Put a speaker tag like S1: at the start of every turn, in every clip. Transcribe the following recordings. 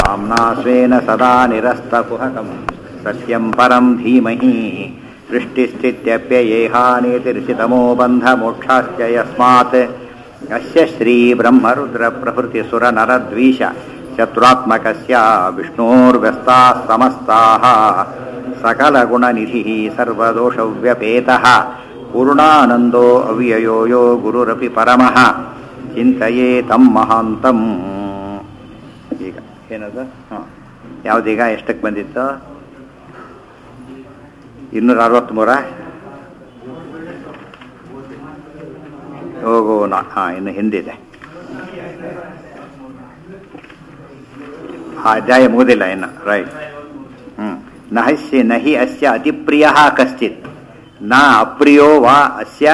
S1: धाम्ना स्वेन सदा निरस्तकुहकं सत्यं परं धीमहि सृष्टिस्थित्यप्ययेहानेतिर्षितमो बन्धमोक्षाश्च यस्मात् यस्य श्रीब्रह्मरुद्रप्रभृतिसुरनरद्वीष शत्रुरात्मकस्य विष्णोर्व्यस्ताः समस्ताः सकलगुणनिधिः सर्वदोषव्यपेतः पूर्णानन्दो अव्ययो यो गुरुरपि परमः ಚಿಂತೆಯೇ ತಮ್ಮ ಮಹಾಂತಂ ಈಗ ಏನದು ಹಾಂ ಯಾವುದೀಗ ಎಷ್ಟಕ್ಕೆ ಬಂದಿತ್ತು ಇನ್ನೂರ ಅರವತ್ತ್ಮೂರ ಹೋಗೋ ನಾ ಹಾಂ ಇನ್ನು ಹಿಂದಿದೆ ಆ ಅಧ್ಯಾಯ ಮುಗುದಿಲ್ಲ ಇನ್ನು ರೈಟ್ ಹ್ಞೂ ನಹಸ್ಯ ನಹಿ ಅಸ್ಯ ಅತಿಪ್ರಿಯ ಕಶ್ಚಿತ್ ನ ಅಪ್ರಿಯೋ ವಾ ಅಸ್ಯ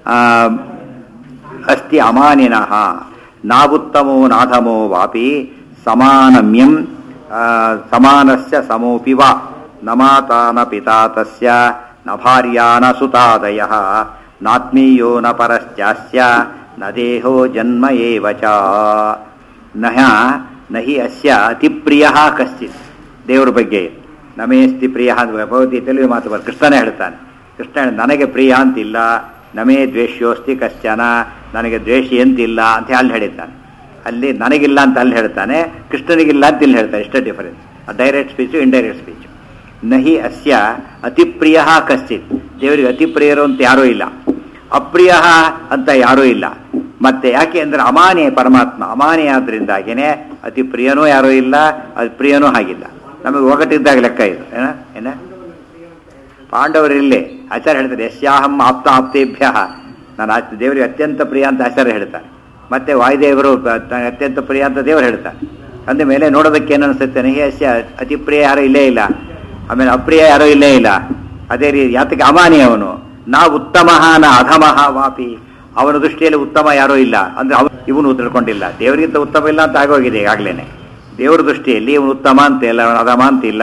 S1: ಅಸ್ತಿ ಅಮಾನಿನಃ ನಾವುತ್ತಮೋ ನಾಧಮೋ ವಾಪಿ ಸಮಾನಮ್ಯಂ ಸಮಾನಸ್ಯ ಸಮೋಪಿ ವಾ ನ ಮಾತಾ ನ ಪಿತಾ ತಸ್ಯ ನ ಭಾರ್ಯಾ ನ ಸುತಾದಯಃ ನಾತ್ಮೀಯೋ ನ ಪರಶ್ಚಾಸ್ಯ ನ ದೇಹೋ ಜನ್ಮ ಏವ ಚ ನಹ ನಹಿ ಅಸ್ಯ ಅತಿಪ್ರಿಯ ಕಶ್ಚಿತ್ ದೇವರ ಬಗ್ಗೆ ನಮೇಸ್ತಿ ಪ್ರಿಯ ಭಗವದ್ಗೀತೆಯಲ್ಲಿ ಮಾತು ಬರ್ ಕೃಷ್ಣನೇ ಹೇಳ್ತಾನೆ ಕೃಷ್ಣ ನನಗೆ ಪ್ರಿಯ ಅಂತಿಲ್ಲ ನಮೇ ದ್ವೇಷ್ಯೋಸ್ತಿ ಕಶ್ಚನ ನನಗೆ ದ್ವೇಷಿ ಅಂತಿಲ್ಲ ಅಂತ ಅಲ್ಲಿ ಹೇಳಿದ್ದಾನೆ ಅಲ್ಲಿ ನನಗಿಲ್ಲ ಅಂತ ಅಲ್ಲಿ ಹೇಳ್ತಾನೆ ಕೃಷ್ಣನಿಗಿಲ್ಲ ಅಂತ ಇಲ್ಲಿ ಹೇಳ್ತಾನೆ ಇಷ್ಟೇ difference direct speech indirect speech ನಹಿ ಅಸ್ಯ ಅತಿಪ್ರಿಯ ಕಶ್ಚಿತ್ ದೇವರಿಗೆ ಅತಿ ಪ್ರಿಯರು ಅಂತ ಯಾರೂ ಇಲ್ಲ ಅಪ್ರಿಯ ಅಂತ ಯಾರೂ ಇಲ್ಲ ಮತ್ತೆ ಯಾಕೆ ಅಂದ್ರೆ ಅಮಾನಿ ಪರಮಾತ್ಮ ಅಮಾನಿ ಆದ್ರಿಂದಾಗಿನೇ ಅತಿ ಪ್ರಿಯನೂ ಯಾರೂ ಇಲ್ಲ ಅತಿ ಪ್ರಿಯನೂ ಹಾಗಿಲ್ಲ ನಮಗೆ ಒಗಟಿದ್ದಾಗ ಲೆಕ್ಕ ಇದು ಏನ ಏನ ಪಾಂಡವರಿಲ್ಲಿ ಆಚಾರ್ಯ ಹೇಳ್ತಾರೆ ಯಸ್ಯಾಹಂ ಆಪ್ತ ಆಪ್ತೇಭ್ಯ ನಾನು ಆ ದೇವರಿಗೆ ಅತ್ಯಂತ ಪ್ರಿಯ ಅಂತ ಆಚಾರ್ಯ ಹೇಳ್ತಾರೆ ಮತ್ತೆ ವಾಯುದೇವರು ಅತ್ಯಂತ ಪ್ರಿಯ ಅಂತ ದೇವರು ಹೇಳ್ತಾರೆ ಅಂದ ಮೇಲೆ ನೋಡೋದಕ್ಕೆ ಏನು ಅನಿಸುತ್ತೆ ನಹಿ ಯಸ್ಯ ಅತಿ ಪ್ರಿಯ ಯಾರೂ ಇಲ್ಲೇ ಇಲ್ಲ ಆಮೇಲೆ ಅಪ್ರಿಯ ಯಾರೂ ಇಲ್ಲೇ ಇಲ್ಲ ಅದೇ ರೀತಿ ಯಾತಕ್ಕೆ ಅಮಾನಿ ಅವನು ನಾ ಉತ್ತಮ ನಾ ಅಧಮಃ ವಾಪಿ ಅವನ ದೃಷ್ಟಿಯಲ್ಲಿ ಉತ್ತಮ ಯಾರೂ ಇಲ್ಲ ಅಂದ್ರೆ ಅವನು ಇವನು ತಿಳ್ಕೊಂಡಿಲ್ಲ ದೇವರಿಗಿಂತ ಉತ್ತಮ ಇಲ್ಲ ಅಂತ ಆಗೋಗಿದೆ ಈಗಾಗಲೇ ದೇವರ ದೃಷ್ಟಿಯಲ್ಲಿ ಇವನು ಉತ್ತಮ ಅಂತ ಇಲ್ಲ ಅವನು ಅಧಮ ಅಂತಿಲ್ಲ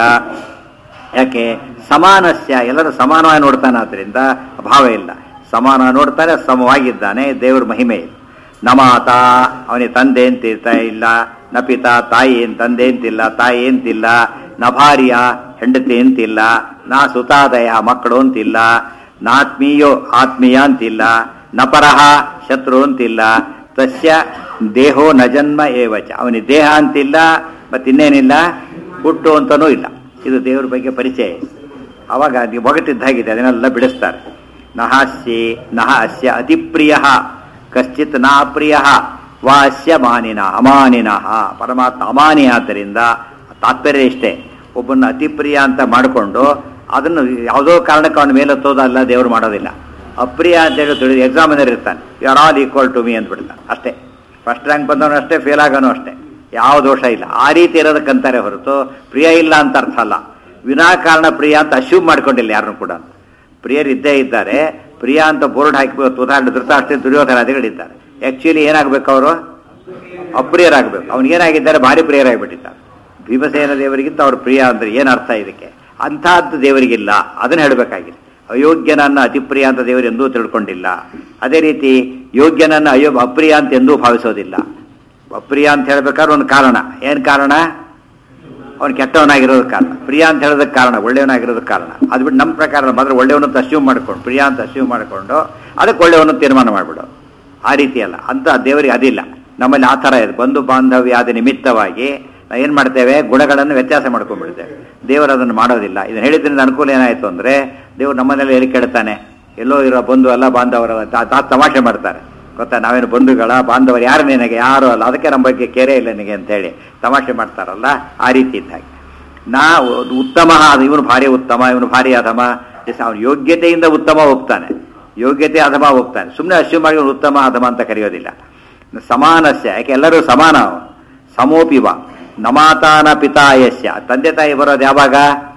S1: ಯಾಕೆ ಸಮಾನಸ್ಯ ಎಲ್ಲರೂ ಸಮಾನವಾಗಿ ನೋಡ್ತಾನೆ ಆದ್ದರಿಂದ ಅಭಾವ ಇಲ್ಲ ಸಮಾನ ನೋಡ್ತಾನೆ ಸಮವಾಗಿದ್ದಾನೆ ದೇವರ ಮಹಿಮೆ ಇದೆ ನ ಮಾತ ಅವನಿಗೆ ತಂದೆ ಅಂತಿರ್ತಾ ಇಲ್ಲ ನ ಪಿತ ತಾಯಿ ಏನ್ ತಂದೆ ಅಂತಿಲ್ಲ ತಾಯಿ ಅಂತಿಲ್ಲ ನ ಭಾರ್ಯ ಹೆಂಡತಿ ಅಂತಿಲ್ಲ ನಾ ಸುತಾದಯ ಮಕ್ಕಳು ಅಂತಿಲ್ಲ ನಾತ್ಮೀಯೋ ಆತ್ಮೀಯ ಅಂತಿಲ್ಲ ನ ಪರಹ ಶತ್ರು ಅಂತಿಲ್ಲ ತಸ್ಯ ದೇಹೋ ನ ಜನ್ಮ ಏವಚ ಅವನಿಗೆ ದೇಹ ಅಂತಿಲ್ಲ ಮತ್ತಿನ್ನೇನಿಲ್ಲ ಹುಟ್ಟು ಅಂತನೂ ಇಲ್ಲ ಇದು ದೇವರ ಬಗ್ಗೆ ಪರಿಚಯ ಅವಾಗ ನೀವು ಒಗಟಿದ್ದಾಗಿದೆ ಅದನ್ನೆಲ್ಲ ಬಿಡಿಸ್ತಾರೆ ನಹಾಸ್ಯೆ ನಹ ಅಸ್ಯ ಅತಿಪ್ರಿಯ ಕಶ್ಚಿತ್ ನಾ ಅಪ್ರಿಯ ವಾ ಅಸ್ಯ ಮಾನಿನ ಅಮಾನಿನಃ ಪರಮಾತ್ಮ ಅಮಾನಿ ಆದ್ದರಿಂದ ತಾತ್ಪರ್ಯ ಇಷ್ಟೇ ಒಬ್ಬನ ಅತಿಪ್ರಿಯ ಅಂತ ಮಾಡಿಕೊಂಡು ಅದನ್ನು ಯಾವುದೋ ಕಾರಣಕ್ಕೆ ಅವನ ಮೇಲೆ ಹತ್ತೋದಲ್ಲ ದೇವರು ಮಾಡೋದಿಲ್ಲ ಅಪ್ರಿಯ ಅಂತ ಹೇಳಿ ತಿಳಿದು ಎಕ್ಸಾಮಿನರ್ ಇರ್ತಾನೆ you are all equal to me ಅಂದ್ಬಿಡ್ತಾನೆ ಅಷ್ಟೇ ಫಸ್ಟ್ ರ್ಯಾಂಕ್ ಬಂದವನು ಅಷ್ಟೇ ಫೇಲ್ ಆಗೋನು ಅಷ್ಟೇ ಯಾವ ದೋಷ ಇಲ್ಲ ಆ ರೀತಿ ಇರೋದಕ್ಕಂತಾರೆ ಹೊರತು ಪ್ರಿಯ ಇಲ್ಲ ಅಂತ ಅರ್ಥ ಅಲ್ಲ ವಿನಾಕಾರಣ ಪ್ರಿಯ ಅಂತ ಅಶ್ಯೂಮ್ ಮಾಡ್ಕೊಂಡಿಲ್ಲ ಯಾರನ್ನು ಕೂಡ ಪ್ರಿಯರು ಇದ್ದೇ ಇದ್ದಾರೆ ಪ್ರಿಯ ಅಂತ ಬೋರ್ಡ್ ಹಾಕಿ ಉದಾಹರಣೆ ಧೃತರಾಷ್ಟ್ರ ದುರ್ಯೋಧನಾದಿಗಳಿದ್ದಾರೆ ಆಕ್ಚುಲಿ ಏನಾಗಬೇಕು ಅವರು ಅಪ್ರಿಯರಾಗಬೇಕು ಅವನಿಗೇನಾಗಿದ್ದಾರೆ ಭಾರಿ ಪ್ರಿಯರಾಗಿಬಿಟ್ಟಿದ್ದಾರೆ ಭೀಮಸೇನ ದೇವರಿಗಿಂತ ಅವ್ರ ಪ್ರಿಯ ಅಂದ್ರೆ ಏನು ಅರ್ಥ ಇದಕ್ಕೆ ಅಂಥದ್ದು ದೇವರಿಗಿಲ್ಲ ಅದನ್ನು ಹೇಳಬೇಕಾಗಿದೆ ಅಯೋಗ್ಯನನ್ನ ಅತಿಪ್ರಿಯ ಅಂತ ದೇವರು ಎಂದೂ ತಿಳ್ಕೊಂಡಿಲ್ಲ ಅದೇ ರೀತಿ ಯೋಗ್ಯನನ್ನ ಅಯೋ ಅಪ್ರಿಯ ಅಂತ ಎಂದೂ ಭಾವಿಸೋದಿಲ್ಲ ಅಪ್ರಿಯ ಅಂತ ಹೇಳ್ಬೇಕಾದ್ರೆ ಒಂದು ಕಾರಣ ಏನು ಕಾರಣ ಅವನು ಕೆಟ್ಟವನಾಗಿರೋದಕ್ಕೆ ಕಾರಣ ಪ್ರಿಯ ಅಂತ ಹೇಳೋದಕ್ಕೆ ಕಾರಣ ಒಳ್ಳೆಯವನಾಗಿರೋದಕ್ಕೆ ಕಾರಣ ಅದು ಬಿಟ್ಟು ನಮ್ಮ ಪ್ರಕಾರ ಮಾತ್ರ ಒಳ್ಳೆಯವನು ಅಂತ ಅಸ್ಯೂಮ್ ಮಾಡ್ಕೊಂಡು ಪ್ರಿಯ ಅಂತ ಅಸ್ಯೂಮ್ ಮಾಡಿಕೊಂಡು ಅದಕ್ಕೆ ಒಳ್ಳೆಯವನು ತೀರ್ಮಾನ ಮಾಡಿಬಿಡು ಆ ರೀತಿ ಅಲ್ಲ ಅಂತ ದೇವರಿಗೆ ಅದಿಲ್ಲ ನಮ್ಮಲ್ಲಿ ಆ ಥರ ಇದೆ ಬಂಧು ಬಾಂಧವ್ಯಾದ ನಿಮಿತ್ತವಾಗಿ ನಾವು ಏನು ಮಾಡ್ತೇವೆ ಗುಣಗಳನ್ನು ವ್ಯತ್ಯಾಸ ಮಾಡ್ಕೊಂಡ್ಬಿಡ್ತೇವೆ ದೇವರು ಅದನ್ನು ಮಾಡೋದಿಲ್ಲ ಇದನ್ನು ಹೇಳಿದ್ರಿಂದ ಅನುಕೂಲ ಏನಾಯಿತು ಅಂದರೆ ದೇವರು ನಮ್ಮನ್ನೆಲ್ಲ ಹೇಳಿ ಕೇಳ್ತಾನೆ ಎಲ್ಲೋ ಇರೋ ಬಂಧು ಎಲ್ಲ ಬಾಂಧವರ ತಮಾಷೆ ಮಾಡ್ತಾರೆ ಗೊತ್ತಾ ನಾವೇನು ಬಂಧುಗಳ ಬಾಂಧವರು ಯಾರು ನಿನಗೆ ಯಾರು ಅಲ್ಲ ಅದಕ್ಕೆ ನಮ್ಮ ಬಗ್ಗೆ ಕೇರೆ ಇಲ್ಲ ನಿನಗೆ ಅಂತೇಳಿ ತಮಾಷೆ ಮಾಡ್ತಾರಲ್ಲ ಆ ರೀತಿ ಇದ್ದಾಗೆ ನಾ ಉತ್ತಮ ಇವನು ಭಾರಿ ಉತ್ತಮ ಇವನು ಭಾರಿ ಅಧಮ ಅವನು ಯೋಗ್ಯತೆಯಿಂದ ಉತ್ತಮ ಹೋಗ್ತಾನೆ ಯೋಗ್ಯತೆ ಅಧಮ ಹೋಗ್ತಾನೆ ಸುಮ್ಮನೆ ಅಶ್ಯೂಮ್ ಮಾಡಿ ಇವನು ಉತ್ತಮ ಅಧಮ ಅಂತ ಕರೆಯೋದಿಲ್ಲ ಸಮಾನಸ್ಯ ಯಾಕೆ ಎಲ್ಲರೂ ಸಮಾನ ಅವನು ಸಮೋಪಿವ ನಮಾತಾನ ಪಿತಾಯಸ್ಯ ತಂದೆ ತಾಯಿ ಬರೋದು ಯಾವಾಗ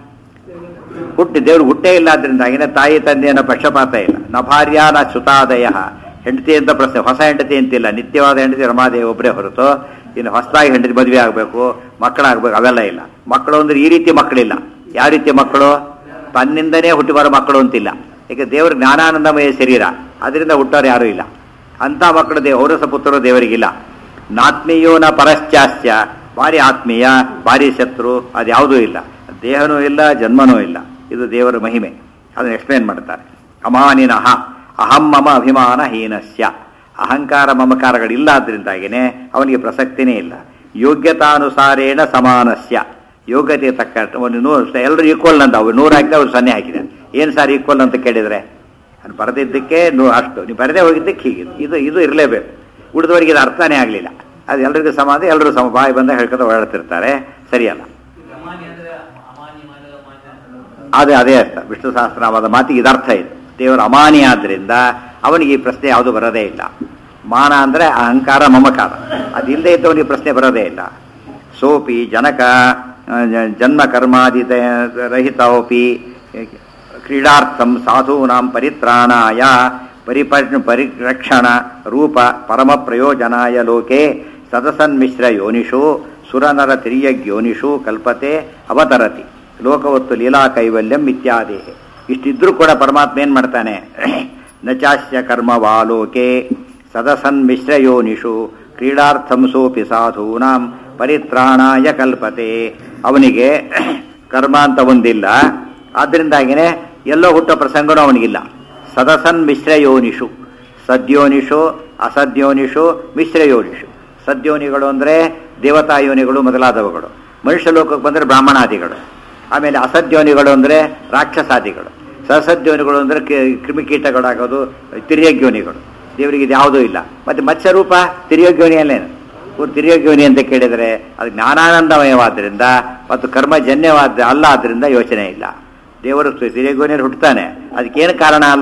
S1: ಹುಟ್ಟಿ ದೇವ್ರು ಹುಟ್ಟೇ ಇಲ್ಲ ಆದ್ರಿಂದಾಗಿನೇ ತಾಯಿ ತಂದೆಯನ್ನ ಪಕ್ಷಪಾತ ಇಲ್ಲ ನ ಭಾರ್ಯ ನ ಸುತಾದಯ ಹೆಂಡತಿ ಅಂತ ಪ್ರಶ್ನೆ ಹೊಸ ಹೆಂಡತಿ ಅಂತಿಲ್ಲ ನಿತ್ಯವಾದ ಹೆಂಡತಿ ರಮಾದೇವಿ ಒಬ್ಬರೇ ಹೊರತು ಇನ್ನು ಹೊಸದಾಗಿ ಹೆಂಡತಿ ಮದುವೆ ಆಗಬೇಕು ಮಕ್ಕಳಾಗಬೇಕು ಅವೆಲ್ಲ ಇಲ್ಲ ಮಕ್ಕಳು ಅಂದ್ರೆ ಈ ರೀತಿ ಮಕ್ಕಳಿಲ್ಲ ಯಾವ ರೀತಿ ಮಕ್ಕಳು ತನ್ನಿಂದನೇ ಹುಟ್ಟಿ ಬರೋ ಮಕ್ಕಳು ಅಂತಿಲ್ಲ ಈಗ ದೇವ್ರ ಜ್ಞಾನಾನಂದಮಯ ಶರೀರ ಅದರಿಂದ ಹುಟ್ಟೋರು ಯಾರೂ ಇಲ್ಲ ಅಂತ ಮಕ್ಕಳು ದೇವ ಔರಸ ಪುತ್ರರು ದೇವರಿಗಿಲ್ಲ ನಾತ್ಮೀಯೋ ನ ಪರಶ್ಚಾಸ್ಯ ಭಾರಿ ಆತ್ಮೀಯ ಭಾರಿ ಶತ್ರು ಅದ್ಯಾವುದೂ ಇಲ್ಲ ದೇಹನೂ ಇಲ್ಲ ಜನ್ಮನೂ ಇಲ್ಲ ಇದು ದೇವರ ಮಹಿಮೆ ಅದನ್ನು ಎಕ್ಸ್ಪ್ಲೇನ್ ಮಾಡ್ತಾರೆ ಅಮಾನಿನಃ ಅಹಂ ಮಮ ಅಭಿಮಾನ ಹೀನಸ್ಯ ಅಹಂಕಾರ ಮಮಕಾರಗಳಿಲ್ಲ ಆದ್ರಿಂದಾಗಿನೇ ಅವನಿಗೆ ಪ್ರಸಕ್ತಿನೇ ಇಲ್ಲ ಯೋಗ್ಯತಾನುಸಾರೇಣ ಸಮಾನಸ್ಯ ಯೋಗ್ಯತೆ ತಕ್ಕ ಒಂದು ನೂರು ಎಲ್ಲರೂ ಈಕ್ವಲ್ ಅಂತ ಅವ್ರು ನೂರು ಹಾಕಿದ್ರೆ ಅವ್ರು ಸೊನ್ನೆ ಹಾಕಿದ್ದಾರೆ ಏನು ಸಾರ್ ಈಕ್ವಲ್ ಅಂತ ಕೇಳಿದರೆ ಅದು ಬರೆದಿದ್ದಕ್ಕೆ ನೂ ಅಷ್ಟು ನೀವು ಬರದೇ ಹೋಗಿದ್ದಕ್ಕೆ ಹೀಗೆ ಇದು ಇದು ಇರಲೇಬೇಕು ಉಳಿದವರಿಗೆ ಇದು ಅರ್ಥನೇ ಆಗಲಿಲ್ಲ ಅದು ಎಲ್ರಿಗೂ ಸಮಾನ ಎಲ್ಲರೂ ಸಮ ಬಾಯಿ ಬಂದ ಹೇಳ್ಕೊಂಡು ಓಡಾಡ್ತಿರ್ತಾರೆ ಸರಿಯಲ್ಲ
S2: ಅಮಾನ್ಯ ಅಂದ್ರೆ ಅಮಾನ್ಯ ಮಾಡಿದ ಅಮಾನ್ಯ ಅಂತ
S1: ಅದೇ ಅದೇ ಅರ್ಥ ವಿಷ್ಣು ಸಹಸ್ರನಾಮದ ಮಾತಿಗೆ ಇದರ್ಥ ಇದೆ ದೇವರ ಅಮಾನಿ ಆದ್ರಿಂದ ಅವನಿಗೆ ಈ ಪ್ರಶ್ನೆ ಯಾವುದು ಬರೋದೇ ಇಲ್ಲ ಮಾನ ಅಂದರೆ ಅಹಂಕಾರ ಮಮಕಾರ ಅದಿಲ್ಲದೆ ಇದ್ದವನಿಗೆ ಪ್ರಶ್ನೆ ಬರೋದೇ ಇಲ್ಲ ಸೋಪಿ ಜನಕ ಆ, ಜ- ಜನ್ಮ ಕರ್ಮಾದಿತ ರಹಿತೋಪಿ ಕ್ರೀಡಾರ್ಥಂ ಸಾಧೂನಾಂ ಪರಿತ್ರಾಣಾಯ ಪರಿಪ ಪರಿರಕ್ಷಣ ರೂಪ ಪರಮ ಪ್ರಯೋಜನಾಯ ಲೋಕೆ ಸದಸನ್ಮಿಶ್ರ ಯೋನಿಷು ಸುರನರ ತಿರ್ಯಗ್ಯೋನಿಷು ಕಲ್ಪತೆ ಅವತರತಿ ಲೋಕವತ್ತು ಲೀಲಾ ಕೈವಲ್ಯಂ ಇತ್ಯಾದಿ ಇಷ್ಟಿದ್ರೂ ಕೂಡ ಪರಮಾತ್ಮ ಏನ್ ಮಾಡ್ತಾನೆ ನಚಾಸ್ಯ ಕರ್ಮವಾ ಲೋಕೆ ಸದಸನ್ಮಿಶ್ರ ಯೋನಿಷು ಕ್ರೀಡಾರ್ಥಂ ಸೋಪಿ ಸಾಧೂನಾಂ ಪರಿತ್ರಾಣಾಯ ಕಲ್ಪತೆ ಅವನಿಗೆ ಕರ್ಮ ಅಂತ ಒಂದಿಲ್ಲ ಆದ್ರಿಂದಾಗಿನೇ ಎಲ್ಲೋ ಹುಟ್ಟೋ ಪ್ರಸಂಗನೂ ಅವನಿಗಿಲ್ಲ ಸದಸನ್ ಮಿಶ್ರ ಯೋನಿಷು ಸದ್ಯೋನಿಷು ಅಸದ್ಯೋನಿಷು ಮಿಶ್ರ ಯೋನಿಷು ಸದ್ಯೋನಿಗಳು ಅಂದರೆ ದೇವತಾ ಯೋನಿಗಳು ಮೊದಲಾದವುಗಳು ಮನುಷ್ಯ ಲೋಕಕ್ಕೆ ಬಂದರೆ ಬ್ರಾಹ್ಮಣಾದಿಗಳು ಆಮೇಲೆ ಅಸದ್ಯೋನಿಗಳು ಅಂದರೆ ರಾಕ್ಷಸಾದಿಗಳು ಸಸದ್ಯೋನಿಗಳು ಅಂದರೆ ಕ್ರಿಮಿಕೀಟಗಳಾಗೋದು ತಿರ್ಯಗ್ಯೋನಿಗಳು ದೇವರಿಗೆ ಇದು ಯಾವುದೂ ಇಲ್ಲ ಮತ್ತೆ ಮತ್ಸ್ಯರೂಪ ತಿರ್ಯೋಗ್ಯೋನಿಯಲ್ಲೇನು ಇವ್ರು ತಿರ್ಯೋಗ್ಯೋನಿ ಅಂತ ಕೇಳಿದರೆ ಅದು ಜ್ಞಾನಾನಂದಮಯವಾದ್ದರಿಂದ ಮತ್ತು ಕರ್ಮಜನ್ಯವಾದ ಅಲ್ಲ ಆದ್ದರಿಂದ ಯೋಚನೆ ಇಲ್ಲ ದೇವರು ತಿರ್ಯೋಗ್ಯೋನಿಯಲ್ಲಿ ಹುಟ್ಟುತ್ತಾನೆ ಅದಕ್ಕೇನು ಕಾರಣ ಅಲ್ಲ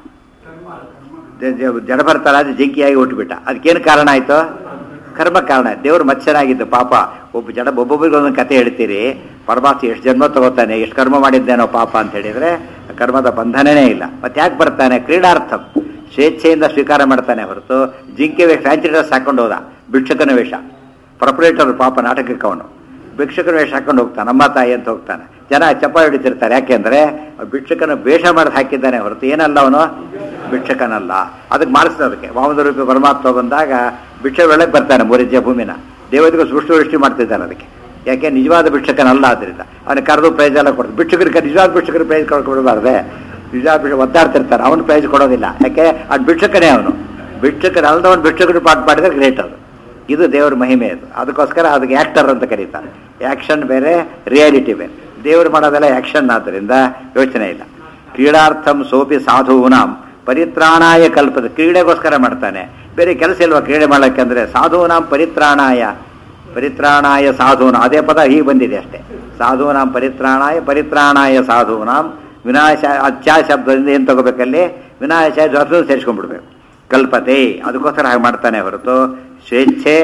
S1: ಜ- ಜ- ಜಡ ಬರ್ತಾರ ಅದು ಜಿಂಕಿಯಾಗಿ ಹುಟ್ಟುಬಿಟ್ಟ ಅದಕ್ಕೇನು ಕಾರಣ ಆಯಿತು ಕರ್ಮ ಕಾರಣ ದೇವರು ಮತ್ಸ್ಯನಾಗಿದ್ದು ಪಾಪ ಒಬ್ಬ ಜಡ ಒಬ್ಬೊಬ್ಬರಿಗೆ ಒಂದೊಂದು ಕತೆ ಹೇಳ್ತೀರಿ ಪರಮಾತ್ಮ ಎಷ್ಟು ಜನ್ಮ ತಗೋತಾನೆ ಎಷ್ಟು ಕರ್ಮ ಮಾಡಿದ್ದೇನೋ ಪಾಪ ಅಂತ ಹೇಳಿದ್ರೆ ಕರ್ಮದ ಬಂಧನನೇ ಇಲ್ಲ ಮತ್ತೆ ಯಾಕೆ ಬರ್ತಾನೆ ಕ್ರೀಡಾರ್ಥಂ ಸ್ವೇಚ್ಛೆಯಿಂದ ಸ್ವೀಕಾರ ಮಾಡ್ತಾನೆ ಹೊರತು ಜಿಂಕೆ ವೇಷ ಫ್ಯಾನ್ಸಿ ಡ್ರೆಸ್ ಹಾಕೊಂಡು ಹೋದ ಭಿಕ್ಷಕನ ವೇಷ ಪ್ರೊಪರೇಟರ್ ಪಾಪ ನಾಟಕಕ್ಕೆ ಅವನು ಭಿಕ್ಷಕನ ವೇಷ ಹಾಕೊಂಡು ಹೋಗ್ತಾನೆ ನಮ್ಮ ತಾಯಿ ಅಂತ ಹೋಗ್ತಾನೆ ಜನ ಚಪ್ಪಾಳೆ ಹೊಡಿತಿರ್ತಾರೆ ಯಾಕೆಂದ್ರೆ ಆ ಭಿಕ್ಷಕನ ವೇಷ ಮಾಡಿ ಹಾಕಿದ್ದಾನೆ ಹೊರತು ಏನಲ್ಲ ಅವನು ಭಿಕ್ಷಕನಲ್ಲ ಅದಕ್ಕೆ ಮಾಡಿಸ್ತಾರೆ ಅದಕ್ಕೆ ವಾಮನ ರೂಪಿ ಪರಮಾತ್ಮ ಬಂದಾಗ ಭಿಕ್ಷೆ ಒಳಗೆ ಬರ್ತಾನೆ ಮೂರಿಜ್ಯ ಭೂಮಿನ ದೇವತೆಗೂ ಸೃಷ್ಟಿ ವೃಷ್ಟಿ ಮಾಡ್ತಿದ್ದಾನೆ ಅದಕ್ಕೆ ಯಾಕೆ ನಿಜವಾದ ಭಿಕ್ಷಕನಲ್ಲ ಆದ್ರಿಂದ ಅವನಿಗೆ ಕರೆದು ಪ್ರೈಸ್ ಎಲ್ಲ ಕೊಡ್ತಾರೆ ಭಿಕ್ಷಕರಿಗೆ ನಿಜವಾದ ಭಿಕ್ಷಕರಿಗೆ ಪ್ರೈಸ್ ಕೊಡ್ಕೊಡ್ಬಾರ್ದೆ ನಿಜವಾದ ಭಿಕ್ಷ ಒದ್ದಾಡ್ತಿರ್ತಾನೆ ಅವನು ಪ್ರೈಸ್ ಕೊಡೋದಿಲ್ಲ ಯಾಕೆ ಅದು ಭಿಕ್ಷಕನೇ ಅವನು ಭಿಕ್ಷಕನ ಅಲ್ದವನು ಭಿಕ್ಷಕರು ಪಾಠ ಮಾಡಿದ್ರೆ ಗ್ರೇಟ್ ಅದು ಇದು ದೇವರ ಮಹಿಮೆ ಅದು ಅದಕ್ಕೋಸ್ಕರ ಅದಕ್ಕೆ ಆಕ್ಟರ್ ಅಂತ ಕರೀತಾರೆ ಆಕ್ಷನ್ ಬೇರೆ ರಿಯಾಲಿಟಿ ಬೇರೆ ದೇವರು ಮಾಡೋದೆಲ್ಲ ಆಕ್ಷನ್ ಆದ್ದರಿಂದ ಯೋಚನೆ ಇಲ್ಲ ಕ್ರೀಡಾರ್ಥಂ ಸೋಪಿ ಸಾಧೂನಾಂ ಪರಿತ್ರಾಣಾಯ ಕಲ್ಪದ ಕ್ರೀಡೆಗೋಸ್ಕರ ಮಾಡ್ತಾನೆ ಬೇರೆ ಕೆಲಸ ಇಲ್ವಾ ಕ್ರೀಡೆ ಮಾಡಕ್ಕೆ ಅಂದ್ರೆ ಸಾಧೂನಾಂ ಪರಿತ್ರಾಣಾಯ ಪರಿತ್ರಾಣಾಯ ಸಾಧೂನ ಅದೇ ಪದ ಹೀಗೆ ಬಂದಿದೆ ಅಷ್ಟೇ ಸಾಧೂನಾಂ ಪರಿತ್ರಾಣಾಯ ಪರಿತ್ರಾಣಾಯ ಸಾಧೂನಾಂ ವಿನಾಶ ಅಚ್ಚಾ ಶಬ್ದದಿಂದ ಏನು ತಗೋಬೇಕಲ್ಲಿ ವಿನಾಶ ಜೊತೆ ಸೇರಿಸ್ಕೊಂಡ್ಬಿಡ್ಬೇಕು ಕಲ್ಪತೆ ಅದಕ್ಕೋಸ್ಕರ ಹಾಗೆ ಮಾಡ್ತಾನೆ ಹೊರತು ಸ್ವೇಚ್ಛೆ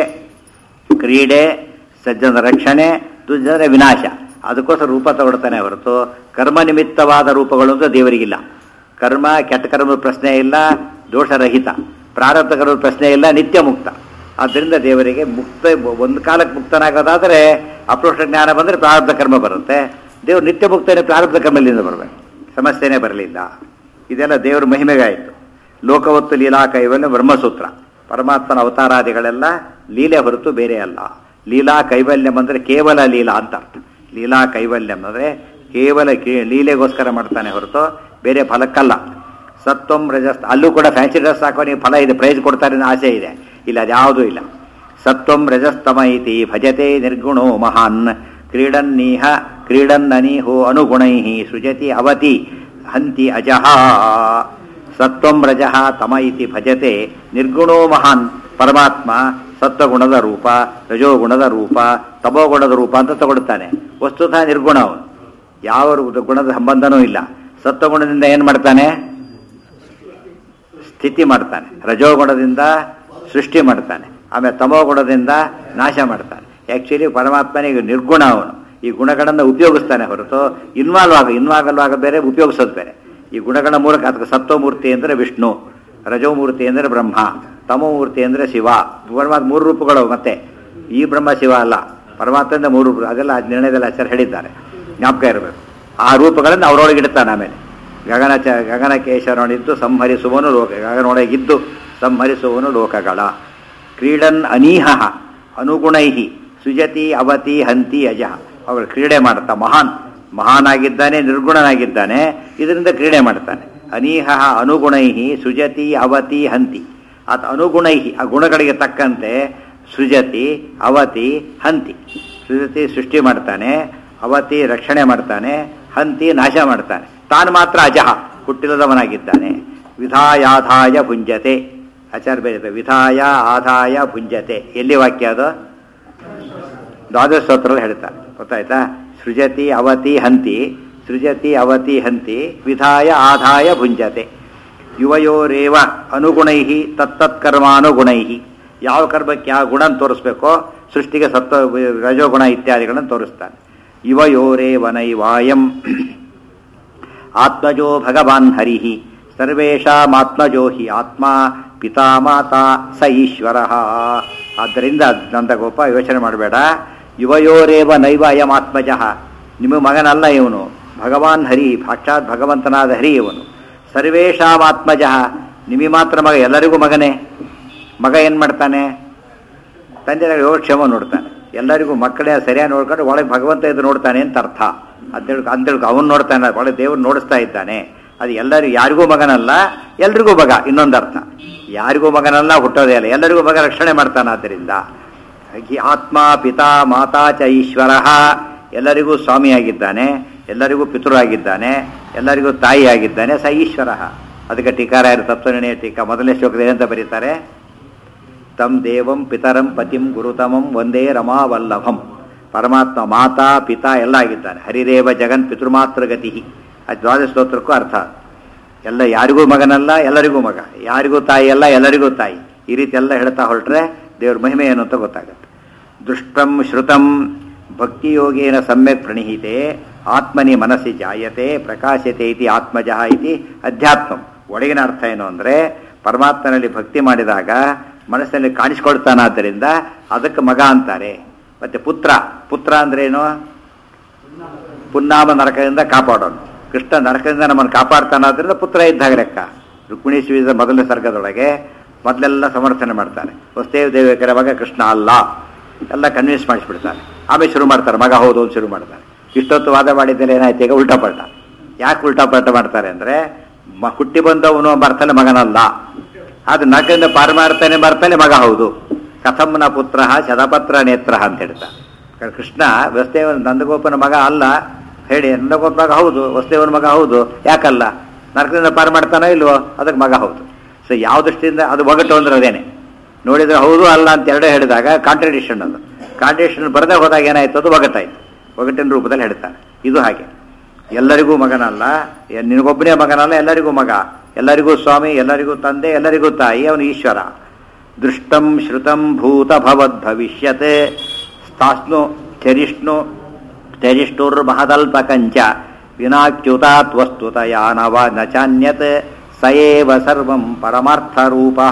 S1: ಕ್ರೀಡೆ ಸಜ್ಜನ ರಕ್ಷಣೆ ದುರ್ಜನರ ವಿನಾಶ ಅದಕ್ಕೋಸ್ಕರ ರೂಪ ತಗೊಳ್ತಾನೆ ಹೊರತು ಕರ್ಮ ನಿಮಿತ್ತವಾದ ರೂಪಗಳು ಅಂತ ದೇವರಿಗಿಲ್ಲ ಕರ್ಮ ಕೆಟ್ಟ ಕರ್ಮದ ಪ್ರಶ್ನೆ ಇಲ್ಲ ದೋಷರಹಿತ ಪ್ರಾರಬ್ಧ ಕರ್ಮದ ಪ್ರಶ್ನೆ ಇಲ್ಲ ನಿತ್ಯ ಮುಕ್ತ ಆದ್ದರಿಂದ ದೇವರಿಗೆ ಮುಕ್ತ ಒಂದು ಕಾಲಕ್ಕೆ ಮುಕ್ತನಾಗೋದಾದರೆ ಅಪ್ರೋಷ್ಟ ಜ್ಞಾನ ಬಂದರೆ ಪ್ರಾರಬ್ಧ ಕರ್ಮ ಬರುತ್ತೆ ದೇವರು ನಿತ್ಯ ಮುಕ್ತನೇ ಪ್ರಾರಬ್ಧ ಕರ್ಮದಿಂದ ಬರಬೇಕು ಸಮಸ್ಯೆನೇ ಬರಲಿಲ್ಲ ಇದೆಲ್ಲ ದೇವರ ಮಹಿಮೆಗಾಯಿತು ಲೋಕವತ್ತು ಲೀಲಾ ಕೈವಲ್ಯ ಬ್ರಹ್ಮಸೂತ್ರ ಪರಮಾತ್ಮನ ಅವತಾರಾದಿಗಳೆಲ್ಲ ಲೀಲೆ ಹೊರತು ಬೇರೆ ಅಲ್ಲ ಲೀಲಾ ಕೈವಲ್ಯಂ ಅಂದರೆ ಕೇವಲ ಲೀಲಾ ಅಂತ ಅರ್ಥ ಲೀಲಾ ಕೈವಲ್ಯಂ ಅಂದರೆ ಕೇವಲ ಕೇ- ಲೀಲೆಗೋಸ್ಕರ ಮಾಡ್ತಾನೆ ಹೊರತು ಬೇರೆ ಫಲಕ್ಕಲ್ಲ ಸತ್ವಂ ರಜಸ್ ಅಲ್ಲೂ ಕೂಡ ಫ್ಯಾನ್ಸಿ ಡ್ರೆಸ್ ಹಾಕೋನಿಗೆ ಫಲ ಇದೆ ಪ್ರೈಸ್ ಕೊಡ್ತಾರೆ ಅನ್ನೋ ಆಸೆ ಇದೆ ಇಲ್ಲ ಅದ್ಯಾವುದೂ ಇಲ್ಲ ಸತ್ವಂ ರಜಸ್ತಮ ಇತಿ ಭಜತೆ ನಿರ್ಗುಣೋ ಮಹಾನ್ ಕ್ರೀಡನ್ನೀಹ ಕ್ರೀಡನ್ನನೀಹೋ ಅನುಗುಣೈ ಸೃಜತಿ ಅವತಿ ಹಂತಿ ಅಜಃ ಸತ್ವಂ ರಜಃ ತಮ ಇತಿ ಭಜತೆ ನಿರ್ಗುಣೋ ಮಹಾನ್ ಪರಮಾತ್ಮ ಸತ್ವಗುಣದ ರೂಪ ರಜೋಗುಣದ ರೂಪ ತಮೋಗುಣದ ರೂಪ ಅಂತ ತಗೊಳ್ತಾನೆ ವಸ್ತುತಃ ನಿರ್ಗುಣ ಅವನು ಯಾವ ರು- ಗುಣದ ಸಂಬಂಧನೂ ಇಲ್ಲ ಸತ್ವಗುಣದಿಂದ ಏನು ಮಾಡ್ತಾನೆ ಸ್ಥಿತಿ ಮಾಡ್ತಾನೆ ರಜೋಗುಣದಿಂದ ಸೃಷ್ಟಿ ಮಾಡ್ತಾನೆ ಆಮೇಲೆ ತಮೋಗುಣದಿಂದ ನಾಶ ಮಾಡ್ತಾನೆ ಆ್ಯಕ್ಚುಲಿ ಪರಮಾತ್ಮನಿಗೆ ನಿರ್ಗುಣ ಅವನು ಈ ಗುಣಗಳನ್ನು ಉಪಯೋಗಿಸ್ತಾನೆ ಹೊರತು ಇನ್ವಾಲ್ವ್ ಆಗ ಇನ್ವಾಲ್ವ್ ಆಗ ಬೇರೆ ಉಪಯೋಗಿಸೋದು ಬೇರೆ ಈ ಗುಣಗಳ ಮೂಲಕ ಅದಕ್ಕೆ ಸತ್ವಮೂರ್ತಿ ಅಂದರೆ ವಿಷ್ಣು ರಜೋಮೂರ್ತಿ ಅಂದರೆ ಬ್ರಹ್ಮ ತಮೋಮೂರ್ತಿ ಅಂದರೆ ಶಿವ ಪರಮಾತ್ಮ ಮೂರು ರೂಪಗಳು ಮತ್ತೆ ಈ ಬ್ರಹ್ಮ ಶಿವ ಅಲ್ಲ ಪರಮಾತ್ಮದಿಂದ ಮೂರು ರೂಪ ಅದೆಲ್ಲ ನಿರ್ಣಯದಲ್ಲಿ ಆಚಾರ್ಯ ಹೇಳಿದ್ದಾರೆ ಜ್ಞಾಪಕ ಇರಬೇಕು ಆ ರೂಪಗಳನ್ನು ಅವರೊಳಗೆ ಇಡ್ತಾನೆ ಆಮೇಲೆ ಗಗನ ಚ ಗಗನಕೇಶರನಿದ್ದು ಸಂಹರಿಸುವನು ಲೋಕ ಗಗನೊಳಗಿದ್ದು ಸಂಹರಿಸುವನು ಲೋಕಗಳ ಕ್ರೀಡನ್ ಅನೀಹ ಅನುಗುಣೈ ಸುಜತಿ ಅವತಿ ಹಂತಿ ಅಜಃ ಅವಳು ಕ್ರೀಡೆ ಮಾಡ್ತಾ ಮಹಾನ್ ಮಹಾನಾಗಿದ್ದಾನೆ ನಿರ್ಗುಣನಾಗಿದ್ದಾನೆ ಇದರಿಂದ ಕ್ರೀಡೆ ಮಾಡ್ತಾನೆ ಅನೀಹ ಅನುಗುಣೈ ಸುಜತಿ ಅವತಿ ಹಂತಿ ಆತ ಅನುಗುಣೈ ಆ ಗುಣಗಳಿಗೆ ತಕ್ಕಂತೆ ಸೃಜತಿ ಅವತಿ ಹಂತಿ ಸೃಜತಿ ಸೃಷ್ಟಿ ಮಾಡ್ತಾನೆ ಅವತಿ ರಕ್ಷಣೆ ಮಾಡ್ತಾನೆ ಹಂತಿ ನಾಶ ಮಾಡ್ತಾನೆ ತಾನು ಮಾತ್ರ ಅಜಹ ಹುಟ್ಟಿಲ್ಲದವನಾಗಿದ್ದಾನೆ ವಿಧಾಯಾಧಾಯ ಭುಂಜತೆ ಆಚಾರ್ಯ ಬೇರೆ ವಿಧಾಯ ಆದಾಯ ಭುಂಜತೆ ಎಲ್ಲಿ ವಾಕ್ಯ ಅದು ದ್ವಾದಶ ಸ್ತೋತ್ರದಲ್ಲಿ ಹೇಳ್ತಾರೆ ಗೊತ್ತಾಯ್ತಾ ಸೃಜತಿ ಅವತಿ ಹಂತಿ ಸೃಜತಿ ಅವತಿ ಹಂತಿ ವಿಧಾಯ ಆದಾಯ ಭುಂಜತೆ ಯುವಯೋರೇವ ಅನುಗುಣೈ ತತ್ತತ್ಕರ್ಮಾನುಗುಣೈ ಯಾವ ಕರ್ಮಕ್ಕೆ ಯಾವ ಗುಣ ತೋರಿಸ್ಬೇಕೋ ಸೃಷ್ಟಿಗೆ ಸತ್ವ ರಜೋಗುಣ ಇತ್ಯಾದಿಗಳನ್ನು ತೋರಿಸ್ತಾನೆ ಯುವಯೋರೇವನೈವಾಯಂ ಆತ್ಮಜೋ ಭಗವಾನ್ ಹರಿ ಸರ್ವೇಷಾಮಾತ್ಮಜೋ ಹಿ ಆತ್ಮ ಪಿತಾ ಮಾತಾ ಸ ಈಶ್ವರ ಆದ್ದರಿಂದ ನಂದಗೋಪ ಯೋಚನೆ ಮಾಡಬೇಡ ಯುವಯೋರೇವ ನೈವ ಅಯಂ ಆತ್ಮಜ ನಿಮ್ಮ ಮಗನಲ್ಲ ಇವನು ಭಗವಾನ್ ಹರಿ ಸಾಕ್ಷಾತ್ ಭಗವಂತನಾದ ಹರಿ ಇವನು ಸರ್ವೇಷಾಮಾತ್ಮಜ ನಿಮಗೆ ಮಾತ್ರ ಮಗ ಎಲ್ಲರಿಗೂ ಮಗನೇ ಮಗ ಏನು ಮಾಡ್ತಾನೆ ತಂದೆ ತಾಯಿ ಯೋಗಕ್ಷೇಮ ನೋಡ್ತಾನೆ ಎಲ್ಲರಿಗೂ ಮಕ್ಕಳೇ ಸರಿಯಾಗಿ ನೋಡ್ಕೊಂಡು ಒಳಗೆ ಭಗವಂತ ಇದು ನೋಡ್ತಾನೆ ಅಂತ ಅರ್ಥ ಅಂತೇಳಿ ಅಂತೇಳಿ ಅವನು ನೋಡ್ತಾನೆ ಒಳಗೆ ದೇವ್ರು ನೋಡಿಸ್ತಾ ಇದ್ದಾನೆ ಅದು ಎಲ್ಲರಿಗೂ ಯಾರಿಗೂ ಮಗನಲ್ಲ ಎಲ್ರಿಗೂ ಮಗ ಇನ್ನೊಂದು ಅರ್ಥ ಯಾರಿಗೂ ಮಗನಲ್ಲ ಹುಟ್ಟೋದೇ ಅಲ್ಲ ಎಲ್ಲರಿಗೂ ಮಗ ರಕ್ಷಣೆ ಮಾಡ್ತಾನೆ ಆದ್ದರಿಂದ ಹಾಗೆ ಆತ್ಮ ಪಿತಾ ಮಾತಾ ಚ ಈಶ್ವರ ಎಲ್ಲರಿಗೂ ಸ್ವಾಮಿಯಾಗಿದ್ದಾನೆ ಎಲ್ಲರಿಗೂ ಪಿತೃರಾಗಿದ್ದಾನೆ ಎಲ್ಲರಿಗೂ ತಾಯಿಯಾಗಿದ್ದಾನೆ ಸ ಈಶ್ವರ ಅದಕ್ಕೆ ಟೀಕಾರಾಯರು ತತ್ವನಿರ್ಣಯ ಟೀಕಾ ಮೊದಲನೇ ಶ್ಲೋಕದ ಏನಂತ ಬರೀತಾರೆ ತಂ ದೇವಂ ಪಿತರಂ ಪತಿಂ ಗುರುತಮಂ ಒಂದೇ ರಮಾವಲ್ಲಭಂ ಪರಮಾತ್ಮ ಮಾತಾ ಪಿತಾ ಎಲ್ಲ ಆಗಿದ್ದಾನೆ ಹರಿದೇವ ಜಗನ್ ಪಿತೃಮಾತೃಗತಿ ಅದು ದ್ವಾದಶ ಸ್ತೋತ್ರಕ್ಕೂ ಅರ್ಥ ಎಲ್ಲ ಯಾರಿಗೂ ಮಗನಲ್ಲ ಎಲ್ಲರಿಗೂ ಮಗ ಯಾರಿಗೂ ತಾಯಿ ಅಲ್ಲ ಎಲ್ಲರಿಗೂ ತಾಯಿ ಈ ರೀತಿ ಎಲ್ಲ ಹೇಳ್ತಾ ಹೊರಟ್ರೆ ದೇವ್ರ ಮಹಿಮೆ ಏನು ಅಂತ ಗೊತ್ತಾಗುತ್ತೆ ದುಷ್ಟಂ ಶ್ರುತಂ ಭಕ್ತಿಯೋಗೇನ ಸಮ್ಯಕ್ ಪ್ರಣೀಹಿತೆ ಆತ್ಮನಿ ಮನಸ್ಸಿ ಜಾಯತೆ ಪ್ರಕಾಶತೆ ಇತಿ ಆತ್ಮಜ ಇತಿ ಅಧ್ಯಾತ್ಮಂ ಒಳಗಿನ ಅರ್ಥ ಏನು ಅಂದರೆ ಪರಮಾತ್ಮನಲ್ಲಿ ಭಕ್ತಿ ಮಾಡಿದಾಗ ಮನಸ್ಸಿನಲ್ಲಿ ಕಾಣಿಸ್ಕೊಳ್ತಾನಾದ್ದರಿಂದ ಅದಕ್ಕೆ ಮಗ ಅಂತಾರೆ ಮತ್ತೆ ಪುತ್ರ ಪುತ್ರ ಅಂದ್ರೇನು ಪುನ್ನಾಮ ನರಕದಿಂದ ಕಾಪಾಡೋನು ಕೃಷ್ಣ ನರಕದಿಂದ ನಮ್ಮನ್ನು ಕಾಪಾಡ್ತಾನಾದ್ರಿಂದ ಪುತ್ರ ಇದ್ದಾಗ ಲೆಕ್ಕ ರುಕ್ಮಿಣಿ ಶ್ರೀದ ಮೊದಲನೇ ಸರ್ಗದೊಳಗೆ ಮೊದಲೆಲ್ಲ ಸಮರ್ಥನೆ ಮಾಡ್ತಾರೆ ವಸ್ತೇವ ದೇವಿಕರ ಮಗ ಕೃಷ್ಣ ಅಲ್ಲ ಎಲ್ಲ ಕನ್ವಿನ್ಸ್ ಮಾಡಿಸ್ಬಿಡ್ತಾರೆ ಆಮೇಲೆ ಶುರು ಮಾಡ್ತಾರೆ ಮಗ ಹೌದು ಅಂತ ಶುರು ಮಾಡ್ತಾರೆ ಇಷ್ಟೊತ್ತು ವಾದ ಮಾಡಿದ್ದಲ್ಲಿ ಏನಾಯ್ತು ಈಗ ಉಲ್ಟಾ ಪಲ್ಟ ಯಾಕೆ ಉಲ್ಟಾ ಪಲ್ಟ ಮಾಡ್ತಾರೆ ಅಂದರೆ ಮ ಹುಟ್ಟಿ ಬಂದವನು ಬರ್ತಾನೆ ಮಗನಲ್ಲ ಅದು ನರಕದಿಂದ ಪಾರು ಮಾಡ್ತಾನೆ ಬರ್ತಾನೆ ಮಗ ಹೌದು ಕಥಂನ ಪುತ್ರ ಶತಪತ್ರ ನೇತ್ರ ಅಂತ ಹೇಳ್ತಾರೆ ಕೃಷ್ಣ ವಸ್ತೇವನ ನಂದಗೋಪನ ಮಗ ಅಲ್ಲ ಹೇಳಿ ನಂದಗೋಪ ಮಗ ಹೌದು ವಸ್ತೇವನ ಮಗ ಹೌದು ಯಾಕಲ್ಲ ನರಕದಿಂದ ಪಾರು ಮಾಡ್ತಾನೋ ಇಲ್ವೋ ಅದಕ್ಕೆ ಮಗ ಹೌದು ಸೊ ಯಾವ ದೃಷ್ಟಿಯಿಂದ ಅದು ಒಗಟು ಅಂದ್ರೆ ಅದೇನೆ ನೋಡಿದ್ರೆ ಹೌದು ಅಲ್ಲ ಅಂತ ಎರಡೇ ಹೇಳಿದಾಗ ಕಾಂಟ್ರಡಿಕ್ಷನ್ ಅದು ಕಾಂಟ್ರಡಿಕ್ಷನ್ ಬರದೇ ಹೋದಾಗ ಏನಾಯ್ತು ಅದು ಒಗಟಾಯ್ತು ಒಗಟಿನ ರೂಪದಲ್ಲಿ ಹೇಳ್ತಾರೆ ಇದು ಹಾಗೆ ಎಲ್ಲರಿಗೂ ಮಗನಲ್ಲ ಎ- ನಿನಗೊಬ್ಬನೇ ಮಗನಲ್ಲ ಎಲ್ಲರಿಗೂ ಮಗ ಎಲ್ಲರಿಗೂ ಸ್ವಾಮಿ ಎಲ್ಲರಿಗೂ ತಂದೆ ಎಲ್ಲರಿಗೂ ತಾಯಿ ಅವನು ಈಶ್ವರ ದೃಷ್ಟಂ ಶ್ರುತಂ ಭೂತ ಭವದ್ ಭವಿಷ್ಯತ್ ಸ್ಥಾಸ್ನು ಚರಿಷ್ಣು ಚರಿಷ್ಣುರ್ಮಹದಲ್ಪಕಂಚ ವಿನಾಚ್ಯುತಾತ್ ವಸ್ತುತಯಾ ನವ ನ ಚಾನ್ಯತ್ ಸ ಏವ ಸರ್ವಂ ಪರಮಾರ್ಥರೂಪಃ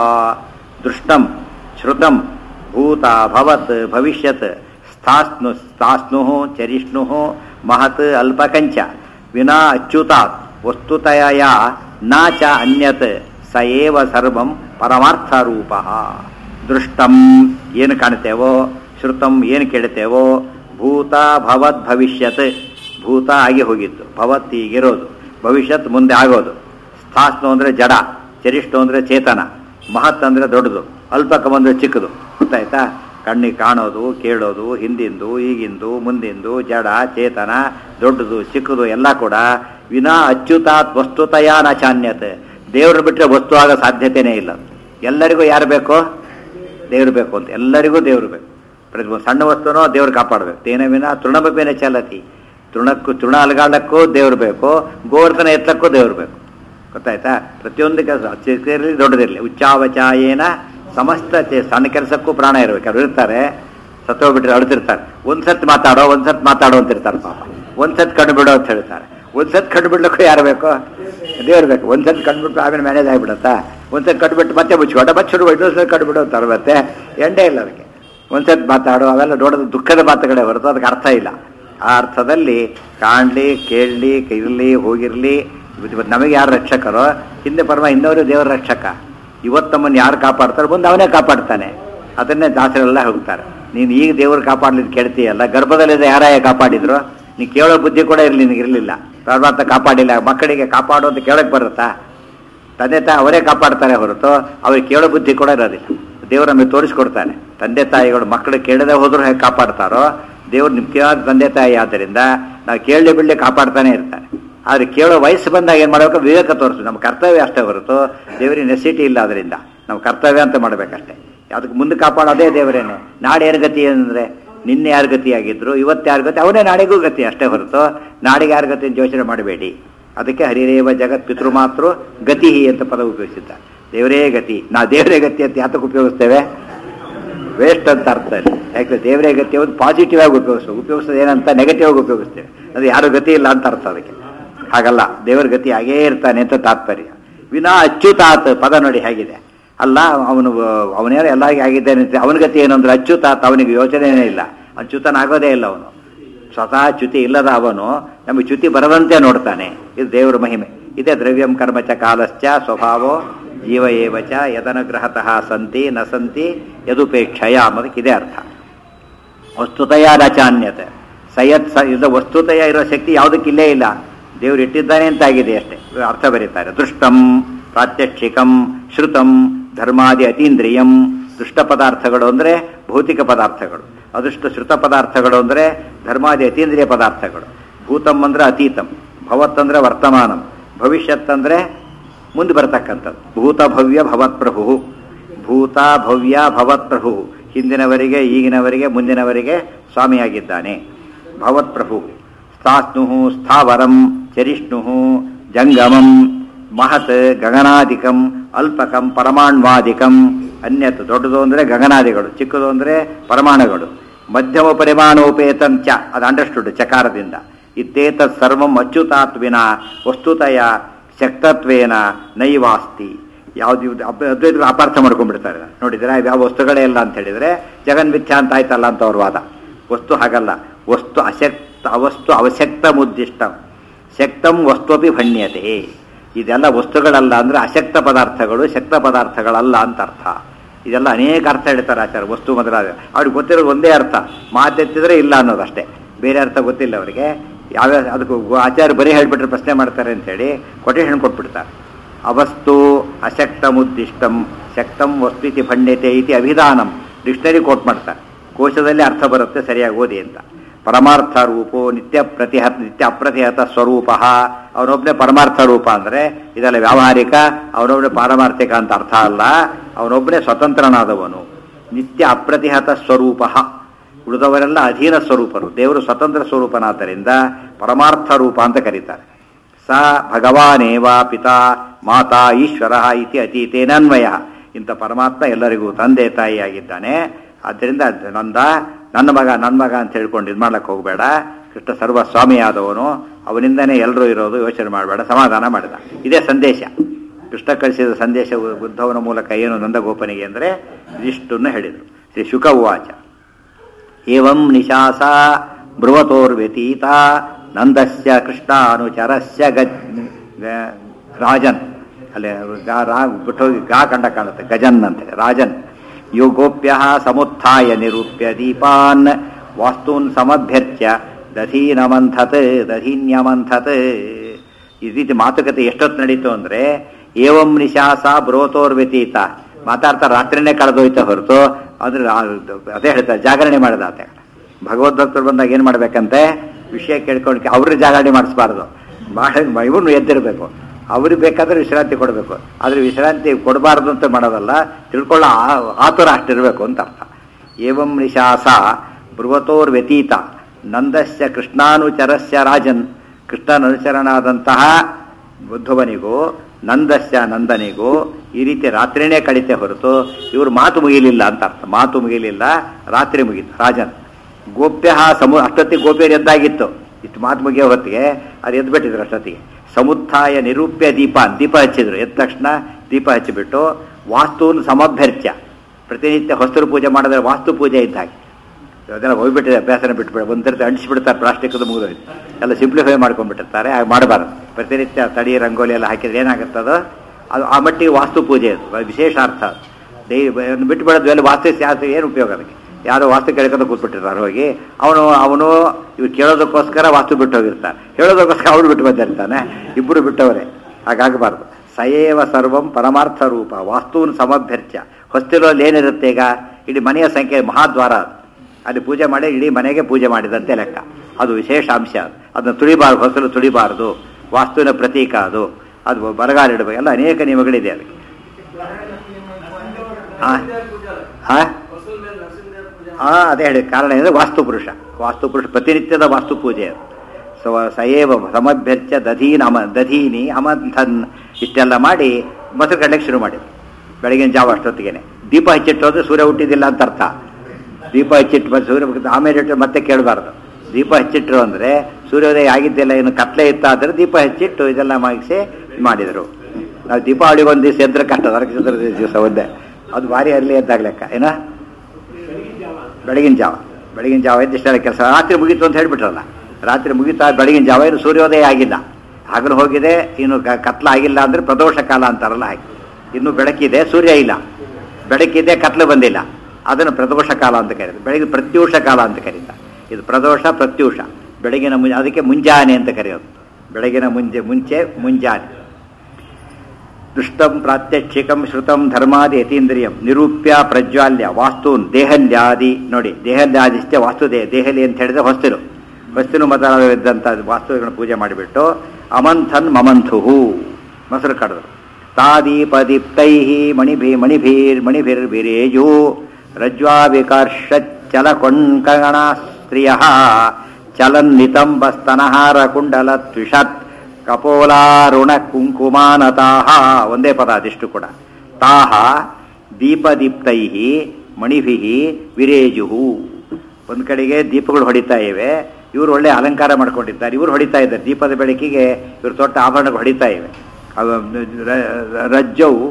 S1: ದೃಷ್ಟಂ ಶ್ರುತಂ ಭೂತ ಭವತ್ ಭವಿಷ್ಯತ್ ಸ್ಥಾಸ್ನು ಸ್ಥಾಸ್ನು ಚರಿಷ್ಣು ಮಹತ್ ಅಲ್ಪಕಂಚ ವಿನಾ ಅಚ್ಯುತಾತ್ ವಸ್ತುತಯ ನ ಚ ಅನ್ಯತ್ ಸ ಏವ ಸರ್ವಂ ಪರಮಾರ್ಥರೂಪ ದೃಷ್ಟಂ ಏನು ಕಾಣ್ತೇವೋ ಶ್ರುತಂ ಏನು ಕೇಳ್ತೇವೋ ಭೂತ ಭವತ್ ಭವಿಷ್ಯತ್ ಭೂತ ಆಗಿ ಹೋಗಿತ್ತು ಭವತ್ ಈಗಿರೋದು ಭವಿಷ್ಯತ್ ಮುಂದೆ ಆಗೋದು ಸ್ಥಾಸ್ನು ಅಂದರೆ ಜಡ ಚರಿಷ್ಣು ಅಂದರೆ ಚೇತನ ಮಹತ್ ಅಂದರೆ ದೊಡ್ಡದು ಅಲ್ಪಕಂ ಅಂದರೆ ಚಿಕ್ಕದು ಗೊತ್ತಾಯ್ತಾ ಕಣ್ಣಿಗೆ ಕಾಣೋದು ಕೇಳೋದು ಹಿಂದಿಂದು ಈಗಿಂದು ಮುಂದಿಂದು ಜಡ ಚೇತನ ದೊಡ್ಡದು ಚಿಕ್ಕದು ಎಲ್ಲ ಕೂಡ ವಿನಾ ಅಚ್ಯುತಾತ್ ವಸ್ತುತಯ ನ ಚಾನ್ಯತೆ ದೇವರು ಬಿಟ್ಟರೆ ವಸ್ತು ಆಗೋ ಸಾಧ್ಯತೆಯೇ ಇಲ್ಲ ಎಲ್ಲರಿಗೂ ಯಾರು ಬೇಕೋ ದೇವ್ರು ಬೇಕು ಅಂತ ಎಲ್ಲರಿಗೂ ದೇವ್ರು ಬೇಕು ಪ್ರತಿ ಒಂದು ಸಣ್ಣ ವಸ್ತುನೋ ದೇವ್ರು ಕಾಪಾಡಬೇಕು ತೇನ ವಿನ ತೃಣಬೇನೆ ಚಲತಿ ತೃಣಕ್ಕೂ ತೃಣ ಅಲಗಾಡಕ್ಕೂ ದೇವ್ರು ಬೇಕು ಗೋವರ್ಧನ ಎತ್ತಕ್ಕೂ ದೇವ್ರು ಬೇಕು ಗೊತ್ತಾಯ್ತಾ ಪ್ರತಿಯೊಂದು ಕೆಲಸ ಚಿಕ್ಕದಿರಲಿ ದೊಡ್ಡದಿರಲಿ ಉಚ್ಚಾವಚಾಯೇನ ಸಮಸ್ತ ಚೆ- ಸಣ್ಣ ಕೆಲಸಕ್ಕೂ ಪ್ರಾಣ ಇರಬೇಕು ಅವ್ರು ಇರ್ತಾರೆ ಸತ್ತೋಗ್ಬಿಟ್ರೆ ಅಳ್ತಿರ್ತಾರೆ ಒಂದ್ ಸತ್ ಮಾತಾಡೋ ಒಂದ್ ಸತ್ ಮಾತಾಡೋ ಅಂತ ಇರ್ತಾರೆ ಪಾಪ ಒಂದ್ ಸತ್ ಕಣ್ಣು ಬಿಡೋ ಅಂತ ಹೇಳ್ತಾರೆ ಒಂದ್ ಸತ್ ಕಣ್ಣು ಬಿಡ್ಲಿಕ್ಕೂ ಯಾರು ಬೇಕು ದೇವ್ರು ಬೇಕು ಒಂದ್ ಸತ್ ಕಣ್ಣು ಬಿಟ್ಟು ಆಮೇಲೆ ಮ್ಯಾನೇಜ್ ಆಗಿಬಿಡತ್ತಾ ಒಂದ್ ಸತ್ ಕಣ್ಣು ಬಿಟ್ಟು ಮತ್ತೆ ಮುಚ್ಚಿಕೊಟ್ಟ ಮತ್ತೆ ಶುರು ಇನ್ನೊಂದ್ ಸತ್ ಕಣ್ಣು ಬಿಡೋ ಅಂತಾರೆ ಮತ್ತೆ ಎಂಡೇ ಇಲ್ಲ ಅದಕ್ಕೆ ಒಂದ್ ಸತ್ ಮಾತಾಡೋ ಅವೆಲ್ಲ ನೋಡೋದು ದುಃಖದ ಮಾತುಗಳೇ ಹೊರತು ಅದಕ್ಕೆ ಅರ್ಥ ಇಲ್ಲ ಆ ಅರ್ಥದಲ್ಲಿ ಕಾಣ್ಲಿ ಕೇಳಲಿ ಇರಲಿ ಹೋಗಿರ್ಲಿ ಇವತ್ತು ನಮಗೆ ಯಾರು ರಕ್ಷಕರೋ ಹಿಂದೆ ಪರಮ ಇನ್ನವರು ದೇವರ ರಕ್ಷಕ ಇವತ್ತು ನಮ್ಮನ್ನು ಯಾರು ಕಾಪಾಡ್ತಾರೆ ಮುಂದೆ ಅವನೇ ಕಾಪಾಡ್ತಾನೆ ಅದನ್ನೇ ದಾಸರೆಲ್ಲ ಹೋಗ್ತಾರೆ ನೀನು ಈಗ ದೇವ್ರು ಕಾಪಾಡ್ಲಿದ್ದು ಕೇಳ್ತೀಯಲ್ಲ ಗರ್ಭದಲ್ಲಿದ್ದ ಯಾರಾಯ ಕಾಪಾಡಿದ್ರು ನೀ ಕೇಳೋ ಬುದ್ಧಿ ಕೂಡ ಇರಲಿ ನಿನಗೆ ಇರಲಿಲ್ಲ ಪರಮಾತ್ಮ ಕಾಪಾಡಿಲ್ಲ ಮಕ್ಕಳಿಗೆ ಕಾಪಾಡು ಅಂತ ಕೇಳಕ್ಕೆ ಬರುತ್ತಾ ತಂದೆ ತಾಯಿ ಅವರೇ ಕಾಪಾಡ್ತಾರೆ ಹೊರತು ಅವ್ರಿಗೆ ಕೇಳೋ ಬುದ್ಧಿ ಕೂಡ ಇರೋದಿಲ್ಲ ದೇವರು ನಮಗೆ ತೋರಿಸ್ಕೊಡ್ತಾನೆ ತಂದೆ ತಾಯಿಗಳು ಮಕ್ಕಳು ಕೇಳದೆ ಹೋದ್ರು ಹೇಗೆ ಕಾಪಾಡ್ತಾರೋ ದೇವ್ರು ನಿಮ್ಗೆಯಾದ ತಂದೆ ತಾಯಿ ಆದ್ದರಿಂದ ನಾವು ಕೇಳಲಿ ಬಿಡಲಿ ಕಾಪಾಡ್ತಾನೆ ಇರ್ತಾನೆ ಆದ್ರೆ ಕೇಳೋ ವಯಸ್ಸು ಬಂದಾಗ ಏನು ಮಾಡಬೇಕು ವಿವೇಕ ತೋರಿಸು ನಮ್ಮ ಕರ್ತವ್ಯ ಅಷ್ಟೇ ಹೊರತು ದೇವರಿಗೆ ನೆಸಿಟಿ ಇಲ್ಲ ಅದರಿಂದ ನಮ್ಮ ಕರ್ತವ್ಯ ಅಂತ ಮಾಡಬೇಕಷ್ಟೇ ಅದಕ್ಕೆ ಮುಂದೆ ಕಾಪಾಡೋದೇ ದೇವರೇನೆ ನಾಳೆ ಯಾರ ಗತಿ ಅಂದರೆ ನಿನ್ನೆ ಯಾರ ಗತಿ ಆಗಿದ್ರು ಇವತ್ತು ಯಾರ ಗತಿ ಅವನೇ ನಾಳೆಗೂ ಗತಿ ಅಷ್ಟೇ ಹೊರತು ನಾಳೆಗೆ ಯಾರ ಗತಿ ಅಂತ ಯೋಚನೆ ಮಾಡಬೇಡಿ ಅದಕ್ಕೆ ಹರಿರೇವ ಜಗತ್ ಪಿತೃ ಮಾತೃ ಗತಿ ಅಂತ ಪದ ಉಪಯೋಗಿಸಿದ್ದ ದೇವರೇ ಗತಿ ನಾ ದೇವರೇ ಗತಿ ಅಂತ ಯಾತಕ್ಕೆ ಉಪಯೋಗಿಸ್ತೇವೆ ವೇಸ್ಟ್ ಅಂತ ಅರ್ಥ ಇಲ್ಲ ಯಾಕೆ ದೇವರೇ ಗತಿ ಒಂದು ಪಾಸಿಟಿವ್ ಆಗಿ ಉಪಯೋಗಿಸ್ತೇವೆ ಉಪಯೋಗಿಸೋದು ಏನಂತ ನೆಗೆಟಿವ್ ಆಗಿ ಉಪಯೋಗಿಸ್ತೇವೆ ಅದು ಯಾರು ಗತಿ ಇಲ್ಲ ಅಂತ ಅರ್ಥ ಅದಕ್ಕೆ ಹಾಗಲ್ಲ ದೇವರ ಗತಿ ಹಾಗೇ ಇರ್ತಾನೆ ಅಂತ ತಾತ್ಪರ್ಯ ವಿನಾ ಅಚ್ಯುತಾತ್ ಪದ ನೋಡಿ ಹೇಗಿದೆ ಅಲ್ಲ ಅವನು ಅವನೇನೋ ಎಲ್ಲರಿಗೆ ಆಗಿದ್ದಾನೆ ಅಂತ ಅವನ ಗತಿ ಏನು ಅಂದ್ರೆ ಅಚ್ಯುತಾತ್ ಅವನಿಗೆ ಯೋಚನೆನೇ ಇಲ್ಲ ಅಚ್ಯುತನಾಗೋದೇ ಇಲ್ಲ ಅವನು ಸ್ವತಃ ಚ್ಯುತಿ ಇಲ್ಲದ ಅವನು ನಮಗೆ ಚ್ಯುತಿ ಬರದಂತೆ ನೋಡ್ತಾನೆ ಇದು ದೇವರ ಮಹಿಮೆ ಇದೇ ದ್ರವ್ಯಂ ಕರ್ಮಚ ಕಾಲಶ್ಚ ಸ್ವಭಾವೋ ಜೀವ ಏವಚ ಯದನುಗ್ರಹತಃ ಸಂತಿ ನ ಸಂತಿ ಯದುಪೇಕ್ಷಯ ಅನ್ನೋದಕ್ಕೆ ಇದೇ ಅರ್ಥ ವಸ್ತುತಯ ರಚಾನ್ಯತೆ ಸಯತ್ ಸ ಇದು ವಸ್ತುತಯ ಇರೋ ಶಕ್ತಿ ಯಾವುದಕ್ಕಿಲ್ಲೇ ಇಲ್ಲ ದೇವರು ಇಟ್ಟಿದ್ದಾನೆ ಅಂತಾಗಿದೆ ಅಷ್ಟೇ ಅರ್ಥ ಬರೀತಾರೆ ದೃಷ್ಟಂ ಪ್ರಾತ್ಯಕ್ಷಿಕಂ ಶ್ರುತಂ ಧರ್ಮಾದಿ ಅತೀಂದ್ರಿಯಂ ದುಷ್ಟ ಪದಾರ್ಥಗಳು ಅಂದರೆ ಭೌತಿಕ ಪದಾರ್ಥಗಳು ಅದೃಷ್ಟ ಶ್ರುತ ಪದಾರ್ಥಗಳು ಅಂದರೆ ಧರ್ಮಾದಿ ಅತೀಂದ್ರಿಯ ಪದಾರ್ಥಗಳು ಭೂತಂ ಅಂದರೆ ಅತೀತಂ ಭವತ್ ಅಂದರೆ ವರ್ತಮಾನಂ ಭವಿಷ್ಯತ್ ಅಂದರೆ ಮುಂದೆ ಬರತಕ್ಕಂಥದ್ದು ಭೂತ ಭವ್ಯ ಭವತ್ ಪ್ರಭು ಭೂತ ಭವ್ಯ ಭವತ್ ಪ್ರಭು ಹಿಂದಿನವರಿಗೆ ಈಗಿನವರಿಗೆ ಮುಂದಿನವರಿಗೆ ಸ್ವಾಮಿಯಾಗಿದ್ದಾನೆ ಭವತ್ ಪ್ರಭು ಸ್ಥಾಸ್ನು ಸ್ಥಾವರಂ ಚರಿಷ್ಣು ಜಂಗಮಂ ಮಹತ್ ಗಗನಾದಿಕಂ ಅಲ್ಪಕಂ ಪರಮಾಣ್ವಾದಿಕಂ ಅನ್ಯತ್ ದೊಡ್ಡದು ಅಂದರೆ ಗಗನಾದಿಗಳು ಚಿಕ್ಕದು ಅಂದರೆ ಪರಮಾಣುಗಳು ಮಧ್ಯಮ ಪರಿಮಾಣೋಪೇತಂ ಚ ಅದು ಅಂಡರ್ಸ್ಟುಡ್ ಚಕಾರದಿಂದ ಇತ್ತೇತತ್ ಸರ್ವಂ ಅಚ್ಯುತಾತ್ವಿನ ವಸ್ತುತಯ ಶಕ್ತತ್ವೇನ ನೈವಾಸ್ತಿ ಯಾವ್ದು ಇವ್ದು ಅಪ- ಅದ್ವೈತರು ಅಪಾರ್ಥ ಮಾಡ್ಕೊಂಡ್ಬಿಡ್ತಾರೆ ನೋಡಿದ್ರೆ ಯಾವ ವಸ್ತುಗಳೇ ಇಲ್ಲ ಅಂತ ಹೇಳಿದ್ರೆ ಜಗನ್ಮಿಥ್ಯ ಅಂತ ಆಯ್ತಲ್ಲ ಅಂತ ಅವ್ರ ವಾದ ವಸ್ತು ಹಾಗಲ್ಲ ವಸ್ತು ಅಶಕ್ತ ಅವಸ್ತು ಅವಶಕ್ತ ಮುದ್ದಿಷ್ಟಂ ಶಕ್ತಂ ವಸ್ತುಪಿ ಭಣ್ಯತೆ ಇದೆಲ್ಲ ವಸ್ತುಗಳಲ್ಲ ಅಂದ್ರೆ ಅಶಕ್ತ ಪದಾರ್ಥಗಳು ಶಕ್ತ ಪದಾರ್ಥಗಳಲ್ಲ ಅಂತ ಅರ್ಥ ಇದೆಲ್ಲ ಅನೇಕ ಅರ್ಥ ಹೇಳ್ತಾರೆ ಆಚಾರ ವಸ್ತು ಮೊದಲಾದ ಅವ್ರಿಗೆ ಗೊತ್ತಿರೋದು ಒಂದೇ ಅರ್ಥ ಮಾತೆತ್ತಿದ್ರೆ ಇಲ್ಲ ಅನ್ನೋದಷ್ಟೇ ಬೇರೆ ಅರ್ಥ ಗೊತ್ತಿಲ್ಲ ಅವರಿಗೆ ಯಾವ್ಯಾವ ಅದಕ್ಕೂ ಆಚಾರ್ಯ ಬರೀ ಹೇಳ್ಬಿಟ್ರೆ ಪ್ರಶ್ನೆ ಮಾಡ್ತಾರೆ ಅಂತೇಳಿ ಕೊಟೇಶನ್ ಕೊಟ್ಬಿಡ್ತಾರೆ ಅವಸ್ತು ಅಶಕ್ತ ಮುದ್ದಿಷ್ಟಂ ಶಕ್ತಂ ವಸ್ತುತಿ ಭಣ್ಯತೆ ಇತಿ ಅಭಿಧಾನಂ ಡಿಕ್ಷನರಿ ಕೋಟ್ ಮಾಡ್ತಾರೆ ಕೋಶದಲ್ಲಿ ಅರ್ಥ ಬರುತ್ತೆ ಸರಿಯಾಗಿ ಓದಿ ಅಂತ ಪರಮಾರ್ಥ ರೂಪೋ ನಿತ್ಯ ಪ್ರತಿಹತ ನಿತ್ಯ ಅಪ್ರತಿಹತ ಸ್ವರೂಪ ಅವನೊಬ್ಬನೇ ಪರಮಾರ್ಥ ರೂಪ ಅಂದರೆ ಇದೆಲ್ಲ ವ್ಯಾವಹಾರಿಕ ಅವನೊಬ್ಬನೇ ಪಾರಮಾರ್ಥಿಕ ಅಂತ ಅರ್ಥ ಅಲ್ಲ ಅವನೊಬ್ಬನೇ ಸ್ವತಂತ್ರನಾದವನು ನಿತ್ಯ ಅಪ್ರತಿಹತ ಸ್ವರೂಪ ಉಳಿದವರೆಲ್ಲ ಅಧೀನ ಸ್ವರೂಪರು ದೇವರು ಸ್ವತಂತ್ರ ಸ್ವರೂಪನಾದ್ದರಿಂದ ಪರಮಾರ್ಥ ರೂಪ ಅಂತ ಕರೀತಾರೆ ಸ ಭಗವಾನೇವ ಪಿತಾ ಮಾತಾ ಈಶ್ವರ ಇತಿ ಅತೀತೇನನ್ವಯ ಇಂಥ ಪರಮಾತ್ಮ ಎಲ್ಲರಿಗೂ ತಂದೆ ತಾಯಿಯಾಗಿದ್ದಾನೆ ಆದ್ದರಿಂದ ನಂದ ನನ್ನ ಮಗ ನನ್ನ ಮಗ ಅಂತ ಹೇಳ್ಕೊಂಡು ಇದು ಮಾಡ್ಲಿಕ್ಕೆ ಹೋಗಬೇಡ ಕೃಷ್ಣ ಸರ್ವ ಸ್ವಾಮಿಯಾದವನು ಅವನಿಂದನೇ ಎಲ್ಲರೂ ಇರೋದು ಯೋಚನೆ ಮಾಡಬೇಡ ಸಮಾಧಾನ ಮಾಡಿದ ಇದೇ ಸಂದೇಶ ಕೃಷ್ಣ ಕಳಿಸಿದ ಸಂದೇಶ ಉದ್ಧವನ ಮೂಲಕ ಏನು ನಂದಗೋಪನಿಗೆ ಅಂದರೆ ಇದಿಷ್ಟನ್ನು ಹೇಳಿದರು ಶ್ರೀ ಶುಕ ಉವಾಚ ಏವಂ ನಿಶಾಸ ಬ್ರುವತೋರ್ವ್ಯತೀತ ನಂದಸ್ಯ ಕೃಷ್ಣಾನುಚರಸ್ಯ ಗಜ್ ಗ- ರಾಜನ್ ಅಲ್ಲಿ ಗಾ ರಾ ಬಿಟ್ಟೋಗಿ ಗಾ ಕಂಡ ಕಾಣುತ್ತೆ ಗಜನ್ ಅಂತೇಳಿ ರಾಜನ್ ಯೋ ಗೋಪ್ಯ ಸಮುತ್ಥಾಯ ನಿರೂಪ್ಯ ದೀಪಾನ್ ವಾಸ್ತೂನ್ ಸಮಭ್ಯರ್ಚ್ಯ ದಧೀನಮಂಥತ್ ದಧೀನ್ಯಮಂಥತ್ ಈ ರೀತಿ ಮಾತುಕತೆ ಎಷ್ಟೊತ್ತು ನಡೀತು ಅಂದ್ರೆ ಏವಂ ನಿಶಾಸ ಬ್ರೋತೋರ್ ವ್ಯತೀತ ಮಾತಾಡ್ತಾ ರಾತ್ರಿನೇ ಕಳೆದೋಯ್ತಾ ಹೊರತು ಅಂದ್ರೆ ಆ- ಅದೇ ಹೇಳ್ತಾರೆ ಜಾಗರಣೆ ಮಾಡಿದ ಆತ ಭಗವದ್ಭಕ್ತರು ಬಂದಾಗ ಏನು ಮಾಡ್ಬೇಕಂತೆ ವಿಷಯ ಕೇಳ್ಕೊಂಡು ಅವ್ರಿಗೆ ಜಾಗರಣೆ ಮಾಡಿಸ್ಬಾರ್ದು ಮಾಡಿ ಇವನು ಎದ್ದಿರಬೇಕು ಅವ್ರಿಗೆ ಬೇಕಾದ್ರೆ ವಿಶ್ರಾಂತಿ ಕೊಡಬೇಕು ಆದ್ರೆ ವಿಶ್ರಾಂತಿ ಕೊಡಬಾರ್ದು ಅಂತ ಮಾಡೋದಲ್ಲ ತಿಳ್ಕೊಳ್ಳೋ ಆ- ಆತುರ ಅಷ್ಟಿರಬೇಕು ಅಂತ ಅರ್ಥ ಏವಂ ನಿಶಾಸ ಬೃವತೋರ್ ವ್ಯತೀತ ನಂದಸ್ಯ ಕೃಷ್ಣಾನುಚರಸ್ಯ ರಾಜನ್ ಕೃಷ್ಣನ ಅನುಚರನಾದಂತಹ ಬುದ್ಧವನಿಗೂ ನಂದಸ್ಯ ನಂದನಿಗೂ ಈ ರೀತಿ ರಾತ್ರಿನೇ ಕಡಿತೆ ಹೊರತು ಇವರು ಮಾತು ಮುಗಿಲಿಲ್ಲ ಅಂತ ಅರ್ಥ ಮಾತು ಮುಗಿಲಿಲ್ಲ ರಾತ್ರಿ ಮುಗೀತು ರಾಜನ್ ಗೋಪ್ಯ ಸಮು ಅಷ್ಟೊತ್ತಿಗೆ ಗೋಪ್ಯರು ಎದ್ದಾಗಿತ್ತು ಇಷ್ಟು ಮಾತು ಮುಗಿಯೋ ಹೊತ್ತಿಗೆ ಅದು ಎದ್ಬಿಟ್ಟಿದ್ರು ಅಷ್ಟೊತ್ತಿಗೆ ಸಮುತ್ಥಾಯ ನಿರೂಪ್ಯ ದೀಪ ದೀಪ ಹಚ್ಚಿದ್ರು ಎದ್ದ ತಕ್ಷಣ ದೀಪ ಹಚ್ಚಿಬಿಟ್ಟು ವಾಸ್ತೂನ್ ಸಮಭ್ಯರ್ಚ್ಯ ಪ್ರತಿನಿತ್ಯ ಹೊಸ್ತರು ಪೂಜೆ ಮಾಡಿದ್ರೆ ವಾಸ್ತು ಪೂಜೆ ಇದ್ದ ಹಾಗೆ ಅದೆಲ್ಲ ಹೋಗ್ಬಿಟ್ಟಿದೆ ಅಭ್ಯಾಸನ ಬಿಟ್ಬಿಡ ಒಂದ್ಸರ್ತಿ ಅಂಟಿಸ್ಬಿಡ್ತಾರೆ ಪ್ಲಾಸ್ಟಿಕ್ದು ಮುಗಿದೋಯ್ತು ಎಲ್ಲ ಸಿಂಪ್ಲಿಫೈ ಮಾಡ್ಕೊಂಡ್ಬಿಟ್ಟಿರ್ತಾರೆ ಹಾಗೆ ಮಾಡಬಾರ್ದು ಪ್ರತಿನಿತ್ಯ ತಡಿ ರಂಗೋಲಿ ಎಲ್ಲ ಹಾಕಿದ್ರೆ ಏನಾಗುತ್ತದೋ ಅದು ಆ ಮಟ್ಟಿಗೆ ವಾಸ್ತು ಪೂಜೆ ಅದು ಅದು ವಿಶೇಷ ಅರ್ಥ ಅದು. ದೈ ಬಿಟ್ಟು ಬಿಡೋದು ಎಲ್ಲ ವಾಸ್ತು ಶಾಸ್ತ್ರ ಏನು ಉಪಯೋಗ ಅದಕ್ಕೆ ಯಾರೋ ವಾಸ್ತು ಕೇಳ್ಕೊಂಡು ಕೂತ್ಬಿಟ್ಟಿರ್ತಾರೆ ಹೋಗಿ ಅವನು ಅವನು ಇವ್ರು ಕೇಳೋದಕ್ಕೋಸ್ಕರ ವಾಸ್ತು ಬಿಟ್ಟು ಹೋಗಿರ್ತಾನೆ ಹೇಳೋದಕ್ಕೋಸ್ಕರ ಅವನು ಬಿಟ್ಟು ಬಂದಿರ್ತಾನೆ ಇಬ್ಬರು ಬಿಟ್ಟವರೇ ಹಾಗಾಗಬಾರ್ದು ಸಯೇವ ಸರ್ವಂ ಪರಮಾರ್ಥ ರೂಪ ವಾಸ್ತುವಿನ ಸಮಭ್ಯರ್ಚ್ಯ ಹೊಸ್ತಿಲಲ್ಲಿ ಏನಿರುತ್ತೆ ಈಗ ಇಡೀ ಮನೆಯ ಸಂಖ್ಯೆ ಮಹಾದ್ವಾರ ಅದು ಅಲ್ಲಿ ಪೂಜೆ ಮಾಡಿ ಇಡೀ ಮನೆಗೆ ಪೂಜೆ ಮಾಡಿದಂತೆ ಲೆಕ್ಕ ಅದು ವಿಶೇಷ ಅಂಶ ಅದು ಅದನ್ನು ತುಳಿಬಾರ್ದು ಹೊಸಲು ತುಳಿಬಾರ್ದು ವಾಸ್ತುವಿನ ಪ್ರತೀಕ ಅದು ಅದು ಬರಗಾಲಿಡಬೇಕು ಎಲ್ಲ ಅನೇಕ ನಿಯಮಗಳಿದೆ ಅದಕ್ಕೆ ಹಾಂ ಹಾಂ ಹಾಂ ಅದೇ ಹೇಳಿ ಕಾರಣ ಏನಂದರೆ ವಾಸ್ತುಪುರುಷ ವಾಸ್ತುಪುರುಷ ಪ್ರತಿನಿತ್ಯದ ವಾಸ್ತು ಪೂಜೆ ಅದು ಸೊ ಸಯೇವ ಸಮಭ್ಯರ್ಚ ದಧೀನ್ ಅಮ ದಧೀನಿ ಅಮಂಥನ್ ಇಷ್ಟೆಲ್ಲ ಮಾಡಿ ಮೊಸರು ಕಡ್ಲಿಕ್ಕೆ ಶುರು ಮಾಡಿದ್ರು ಬೆಳಗಿನ ಜಾವ ಅಷ್ಟೊತ್ತಿಗೆ ದೀಪ ಹಚ್ಚಿಟ್ಟು ಹೋದ್ರೆ ಸೂರ್ಯ ಹುಟ್ಟಿದಿಲ್ಲ ಅಂತ ಅರ್ಥ ದೀಪ ಹಚ್ಚಿಟ್ಟು ಮತ್ತೆ ಸೂರ್ಯ ಮುಖ- ಆಮೇಲೆ ಇಟ್ಟು ಮತ್ತೆ ಕೇಳಬಾರ್ದು ದೀಪ ಹಚ್ಚಿಟ್ರು ಅಂದರೆ ಸೂರ್ಯೋದಯ ಆಗಿದ್ದಿಲ್ಲ ಇನ್ನು ಕತ್ಲೆ ಇತ್ತ ಆದರೆ ದೀಪ ಹಚ್ಚಿಟ್ಟು ಇದೆಲ್ಲ ಮಾಡಿಸಿ ಮಾಡಿದರು ನಾವು ದೀಪಾವಳಿ ಒಂದು ದಿವಸ ಎದ್ರೆ ಕಷ್ಟ ನರಕ ಚತುರ್ದಶಿ ದಿವಸ ಒಂದೇ ಅದು ಭಾರಿ ಅರ್ಲಿ ಎದ್ದಾಗ್ಲೆಕ್ಕ ಏನ ಬೆಳಗಿನ ಜಾವ ಬೆಳಗಿನ ಜಾವ ಎದ್ದು ಇಷ್ಟೆಲ್ಲ ಕೆಲಸ ರಾತ್ರಿ ಮುಗೀತು ಅಂತ ಹೇಳ್ಬಿಟ್ರಲ್ಲ ರಾತ್ರಿ ಮುಗೀತಾ ಬೆಳಗಿನ ಜಾವ ಇನ್ನು ಸೂರ್ಯೋದಯ ಆಗಿಲ್ಲ ಹಗಲು ಹೋಗಿದೆ ಇನ್ನು ಕ- ಕತ್ಲ ಆಗಿಲ್ಲ ಅಂದರೆ ಪ್ರದೋಷ ಕಾಲ ಅಂತಾರಲ್ಲ ಹಾಗೆ ಇನ್ನು ಬೆಳಕಿದೆ ಸೂರ್ಯ ಇಲ್ಲ ಬೆಳಕಿದೆ ಕತ್ಲು ಬಂದಿಲ್ಲ ಅದನ್ನು ಪ್ರದೋಷ ಕಾಲ ಅಂತ ಕರೀತಾರೆ ಬೆಳಗ್ಗೆ ಪ್ರತ್ಯೂಷ ಕಾಲ ಅಂತ ಕರೀತಾರೆ ಇದು ಪ್ರದೋಷ ಪ್ರತ್ಯೂಷ ಬೆಳಗಿನ ಮುಂಜೆ ಅದಕ್ಕೆ ಮುಂಜಾನೆ ಅಂತ ಕರೆಯೋದು ಬೆಳಗಿನ ಮುಂಜೆ ಮುಂಚೆ ಮುಂಜಾನೆ ದೃಷ್ಟಂ ಪ್ರಾತ್ಯಕ್ಷಿಕಂ ಶ್ರುತಂ ಧರ್ಮಾದಿ ಯತೀಂದ್ರಿಯಂ ನಿರೂಪ್ಯ ಪ್ರಜ್ವಾಲ್ಯ ವಾಸ್ತೂನ್ ದೇಹಲ್ಯಾದಿ ನೋಡಿ ದೇಹಲ್ಯಾದಿಷ್ಟೇ ವಾಸ್ತು ದೇಹ ದೇಹಲಿ ಅಂತ ಹೇಳಿದ್ರೆ ಹೊಸ್ತಿಲು ಹೊಸ್ತಿಲು ಮೊದಲಾದಂಥ ವಾಸ್ತುಗಳನ್ನು ಪೂಜೆ ಮಾಡಿಬಿಟ್ಟು ಅಮಂಥನ್ ಮಮಂಥುಹು ಮೊಸರು ಕಡಿದ್ರು ತಾದೀಪದೀಪ್ತೈ ಮಣಿಭಿ ಮಣಿಭೀರ್ ಮಣಿಭಿರ್ಭಿರೇಜು ರಜ್ವಾವಿಕರ್ಷಚ್ಚಲ ಕೊಂಕಣ ಸ್ತ್ರಿಯ ಚಲನ್ ನಿತಂಬ ಸ್ತನಹಾರ ಕುಂಡಲ ತ್ವಿಷತ್ ಕಪೋಲಾರುಣ ಕುಂಕುಮಾನತಾಹ ಒಂದೇ ಪದ ಅದಿಷ್ಟು ಕೂಡ ತಾಹ ದೀಪದೀಪ್ತೈ ಮಣಿಭಿ ವಿರೇಜುಹು ಒಂದು ಕಡೆಗೆ ದೀಪಗಳು ಹೊಡಿತಾ ಇವೆ ಇವರು ಒಳ್ಳೆ ಅಲಂಕಾರ ಮಾಡ್ಕೊಂಡಿದ್ದಾರೆ ಇವರು ಹೊಡಿತಾ ಇದ್ದಾರೆ ದೀಪದ ಬೆಳಕಿಗೆ ಇವರು ತೊಟ್ಟ ಆಭರಣಗಳು ಹೊಡಿತಾ ಇವೆ ಅವ ರ- ರಜ್ಜವು